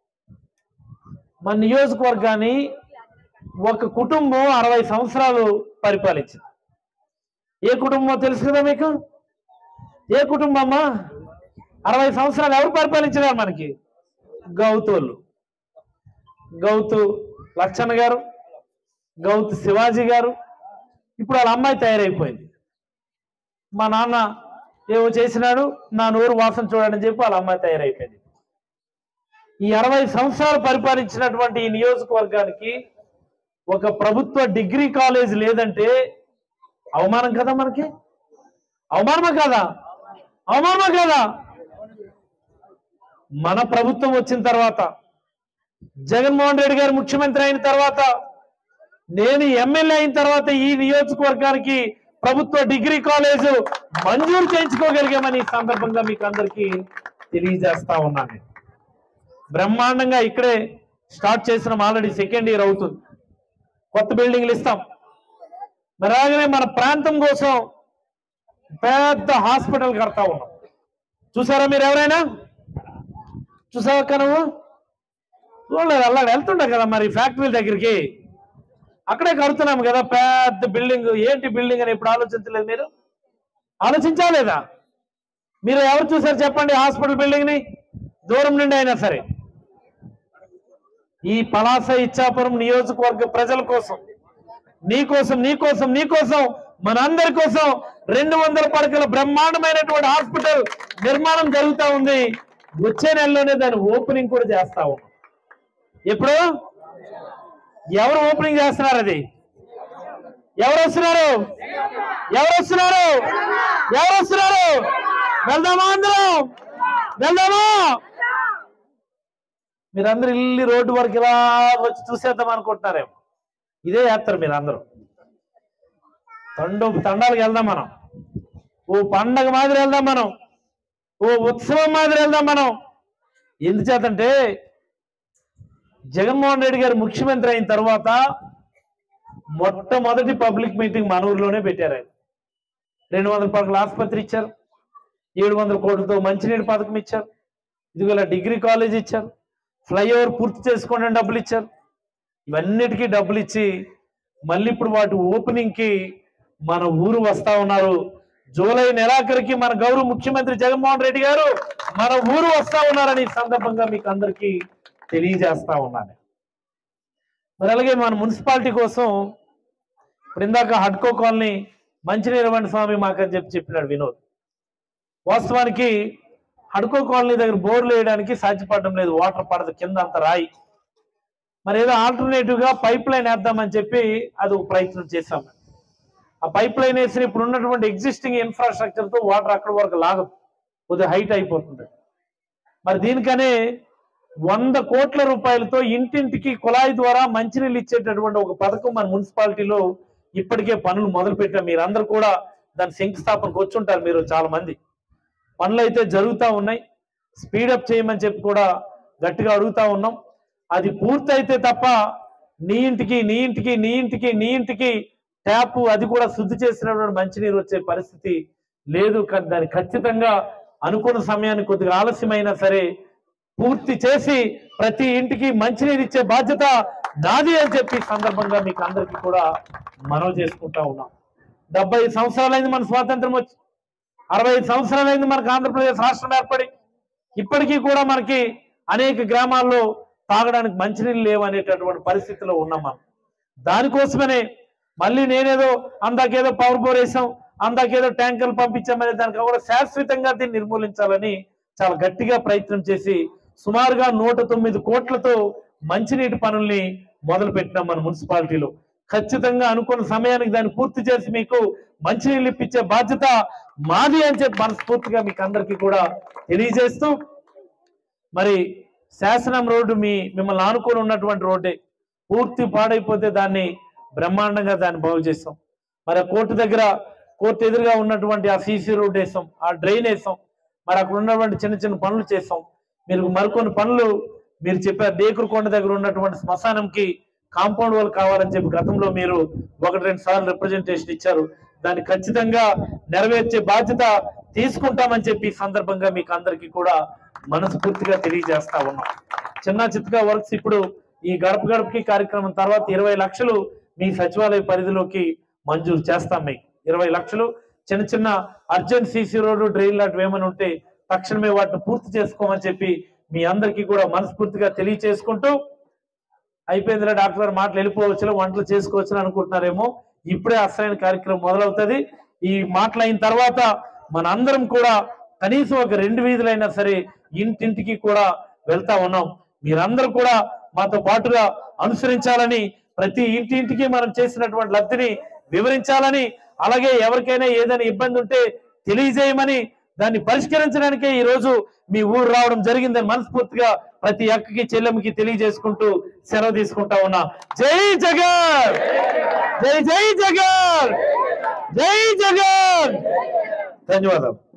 మన నియోజకవర్గాన్ని ఒక కుటుంబం అరవై సంవత్సరాలు పరిపాలించింది ఏ కుటుంబం తెలుసు కదా మీకు ఏ కుటుంబమ్మా అరవై సంవత్సరాలు ఎవరు పరిపాలించినారు మనకి గౌతోళ్ళు గౌతు లచ్చన్న గారు గౌతు శివాజీ గారు ఇప్పుడు వాళ్ళ అమ్మాయి తయారైపోయింది మా నాన్న ఏమో చేసినాడు నా నోరు వాసన చూడని చెప్పి వాళ్ళ అమ్మాయి తయారైపోయింది ఈ అరవై సంవత్సరాలు పరిపాలించినటువంటి ఈ నియోజకవర్గానికి ఒక ప్రభుత్వ డిగ్రీ కాలేజ్ లేదంటే అవమానం కదా మనకి అవమానమా కాదా అవమానమా కాదా మన ప్రభుత్వం వచ్చిన తర్వాత జగన్మోహన్ రెడ్డి గారు ముఖ్యమంత్రి అయిన తర్వాత నేను ఎమ్మెల్యే అయిన తర్వాత ఈ నియోజకవర్గానికి ప్రభుత్వ డిగ్రీ కాలేజ్ మంజూరు చేయించుకోగలిగామని ఈ సందర్భంగా మీకు అందరికీ తెలియజేస్తా ఉన్నాను నేను. బ్రహ్మాండంగా ఇక్కడే స్టార్ట్ చేసిన ఆల్రెడీ సెకండ్ ఇయర్ అవుతుంది కొత్త బిల్డింగ్లు ఇస్తాం మరి అలాగనే మన ప్రాంతం కోసం పెద్ద హాస్పిటల్ కడతా ఉన్నాం చూసారా మీరు ఎవరైనా చూసావక్క నువ్వు చూడలేదు అలా వెళ్తుంటా కదా మరి ఫ్యాక్టరీల దగ్గరికి అక్కడే కడుతున్నాం కదా పెద్ద బిల్డింగ్ ఏంటి బిల్డింగ్ అని ఇప్పుడు ఆలోచించలేదు మీరు ఆలోచించాలేదా మీరు ఎవరు చూసారు చెప్పండి హాస్పిటల్ బిల్డింగ్ ని దూరం నుండి అయినా సరే ఈ పలాస ఇచ్చాపురం నియోజకవర్గ ప్రజల కోసం నీ కోసం నీ కోసం నీ కోసం మనందరి కోసం రెండు వందల పడకల బ్రహ్మాండమైనటువంటి హాస్పిటల్ నిర్మాణం జరుగుతా ఉంది వచ్చే నెలలోనే దాని ఓపెనింగ్ కూడా చేస్తా ఉన్నాం ఎప్పుడు ఎవరు ఓపెనింగ్ చేస్తున్నారు అది ఎవరు వస్తున్నారు ఎవరు వస్తున్నారు ఎవరు వస్తున్నారు వెళ్దామా అందరం వెళ్దామా మీరందరూ ఇల్లు రోడ్డు వరకు ఇలా వచ్చి చూసేద్దాం అనుకుంటున్నారేమో ఇదే చేస్తారు మీరందరూ తండు తండాలకు వెళ్దాం మనం ఓ పండగ మాదిరి వెళ్దాం మనం ఓ ఉత్సవం మాదిరి వెళ్దాం మనం ఎందుచేతంటే జగన్మోహన్ రెడ్డి గారు ముఖ్యమంత్రి అయిన తర్వాత మొట్టమొదటి పబ్లిక్ మీటింగ్ మన ఊర్లోనే పెట్టారు ఆయన రెండు వందల పడకల ఆసుపత్రి ఇచ్చారు ఏడు వందల కోట్లతో మంచినీటి పథకం ఇచ్చారు ఇదిగోలా డిగ్రీ కాలేజ్ ఇచ్చారు ఫ్లైఓవర్ పూర్తి చేసుకోండి అని డబ్బులు ఇచ్చారు ఇవన్నిటికీ డబ్బులు ఇచ్చి మళ్ళీ ఇప్పుడు వాటి ఓపెనింగ్ కి మన ఊరు వస్తా ఉన్నారు జూలై నెలాఖరికి మన గౌరవ ముఖ్యమంత్రి జగన్మోహన్ రెడ్డి గారు మన ఊరు వస్తా ఉన్నారని ఈ సందర్భంగా మీకు అందరికీ తెలియజేస్తా ఉన్నాను మరి అలాగే మన మున్సిపాలిటీ కోసం ఇప్పుడు ఇందాక హడ్కో కాలనీ మంచినీరవంటి స్వామి మాకని చెప్పి చెప్పినాడు వినోద్ వాస్తవానికి హడ్కో కాలనీ దగ్గర బోర్లు వేయడానికి సాధ్యపడడం లేదు వాటర్ పడదు కింద అంత రాయి మరి ఏదో ఆల్టర్నేటివ్ గా పైప్ లైన్ వేద్దామని చెప్పి అది ఒక ప్రయత్నం చేశాం ఆ పైప్ లైన్ వేసిన ఇప్పుడు ఉన్నటువంటి ఎగ్జిస్టింగ్ ఇన్ఫ్రాస్ట్రక్చర్ తో వాటర్ అక్కడి వరకు లాగదు కొద్దిగా హైట్ అయిపోతుంది మరి దీనికనే వంద కోట్ల రూపాయలతో ఇంటింటికి కుళాయి ద్వారా మంచినీళ్ళు ఇచ్చేటటువంటి ఒక పథకం మన మున్సిపాలిటీలో ఇప్పటికే పనులు మొదలు పెట్టాం మీరందరూ కూడా దాని శంకుస్థాపనకు వచ్చి ఉంటారు మీరు చాలా మంది పనులు అయితే జరుగుతూ ఉన్నాయి స్పీడప్ చేయమని చెప్పి కూడా గట్టిగా అడుగుతా ఉన్నాం అది పూర్తయితే తప్ప నీ ఇంటికి నీ ఇంటికి నీ ఇంటికి నీ ఇంటికి ట్యాప్ అది కూడా శుద్ధి చేసినటువంటి మంచినీరు వచ్చే పరిస్థితి లేదు కానీ దాన్ని ఖచ్చితంగా అనుకున్న సమయానికి కొద్దిగా ఆలస్యమైనా సరే పూర్తి చేసి ప్రతి ఇంటికి మంచినీరు ఇచ్చే బాధ్యత నాది అని చెప్పి ఈ సందర్భంగా మీకు అందరికీ కూడా మనవి చేసుకుంటా ఉన్నాం డెబ్బై సంవత్సరాలైంది మన స్వాతంత్రం వచ్చి అరవై ఐదు సంవత్సరాలైంది మనకు ఆంధ్రప్రదేశ్ రాష్ట్రం ఏర్పడి ఇప్పటికీ కూడా మనకి అనేక గ్రామాల్లో తాగడానికి మంచినీళ్ళు లేవు అనేటటువంటి పరిస్థితిలో ఉన్నాం మనం దానికోసమనే మళ్ళీ నేనేదో అందాకేదో పవర్ బోర్ వేసాం అందాకేదో ట్యాంకర్లు పంపించామనే దానికి కూడా శాశ్వతంగా దీన్ని నిర్మూలించాలని చాలా గట్టిగా ప్రయత్నం చేసి సుమారుగా నూట తొమ్మిది కోట్లతో మంచినీటి పనుల్ని మొదలు పెట్టినాం మన మున్సిపాలిటీలో ఖచ్చితంగా అనుకున్న సమయానికి దాన్ని పూర్తి చేసి మీకు మంచినీళ్ళు ఇప్పించే బాధ్యత మాది అని చెప్పి మనస్ఫూర్తిగా మీకు అందరికీ కూడా తెలియజేస్తూ మరి శాసనం రోడ్డు మీ మిమ్మల్ని ఆనుకొని ఉన్నటువంటి రోడ్డే పూర్తి పాడైపోతే దాన్ని బ్రహ్మాండంగా దాన్ని బాగు చేస్తాం మరి ఆ కోర్టు దగ్గర కోర్టు ఎదురుగా ఉన్నటువంటి ఆ సీసీ రోడ్ వేసాం ఆ డ్రైన్ వేసాం మరి అక్కడ ఉన్నటువంటి చిన్న చిన్న పనులు చేస్తాం మీరు మరికొన్ని పనులు మీరు చెప్పారు డేకురుకొండ దగ్గర ఉన్నటువంటి శ్మశానంకి కాంపౌండ్ వాళ్ళు కావాలని చెప్పి గతంలో మీరు ఒకటి రెండు సార్లు రిప్రజెంటేషన్ ఇచ్చారు దాన్ని ఖచ్చితంగా నెరవేర్చే బాధ్యత తీసుకుంటామని చెప్పి ఈ సందర్భంగా మీకు అందరికీ కూడా మనస్ఫూర్తిగా తెలియజేస్తా ఉన్నాం చిన్న చిత్తగా వర్క్స్ ఇప్పుడు ఈ గడప గడపకి కార్యక్రమం తర్వాత ఇరవై లక్షలు మీ సచివాలయ పరిధిలోకి మంజూరు చేస్తాం మీకు ఇరవై లక్షలు చిన్న చిన్న అర్జెంట్ సీసీ రోడ్డు డ్రైన్ లాంటివి ఏమైనా ఉంటే తక్షణమే వాటిని పూర్తి చేసుకోమని చెప్పి మీ అందరికీ కూడా మనస్ఫూర్తిగా తెలియచేసుకుంటూ అయిపోయిందిలే డాక్టర్ గారు మాటలు వెళ్ళిపోవచ్చు వంటలు చేసుకోవచ్చు అనుకుంటున్నారేమో ఇప్పుడే అసలైన కార్యక్రమం మొదలవుతుంది ఈ మాటలు అయిన తర్వాత మన అందరం కూడా కనీసం ఒక రెండు వీధులైనా సరే ఇంటింటికి కూడా వెళ్తా ఉన్నాం మీరందరూ కూడా మాతో పాటుగా అనుసరించాలని ప్రతి ఇంటింటికి మనం చేసినటువంటి లబ్ధిని వివరించాలని అలాగే ఎవరికైనా ఏదైనా ఇబ్బంది ఉంటే తెలియజేయమని దాన్ని పరిష్కరించడానికే ఈ రోజు మీ ఊరు రావడం జరిగిందని మనస్ఫూర్తిగా ప్రతి అక్కకి చెల్లెమ్మకి తెలియజేసుకుంటూ సెలవు తీసుకుంటా ఉన్నా జై జగన్ జై జై జగన్ జై జగన్ ధన్యవాదాలు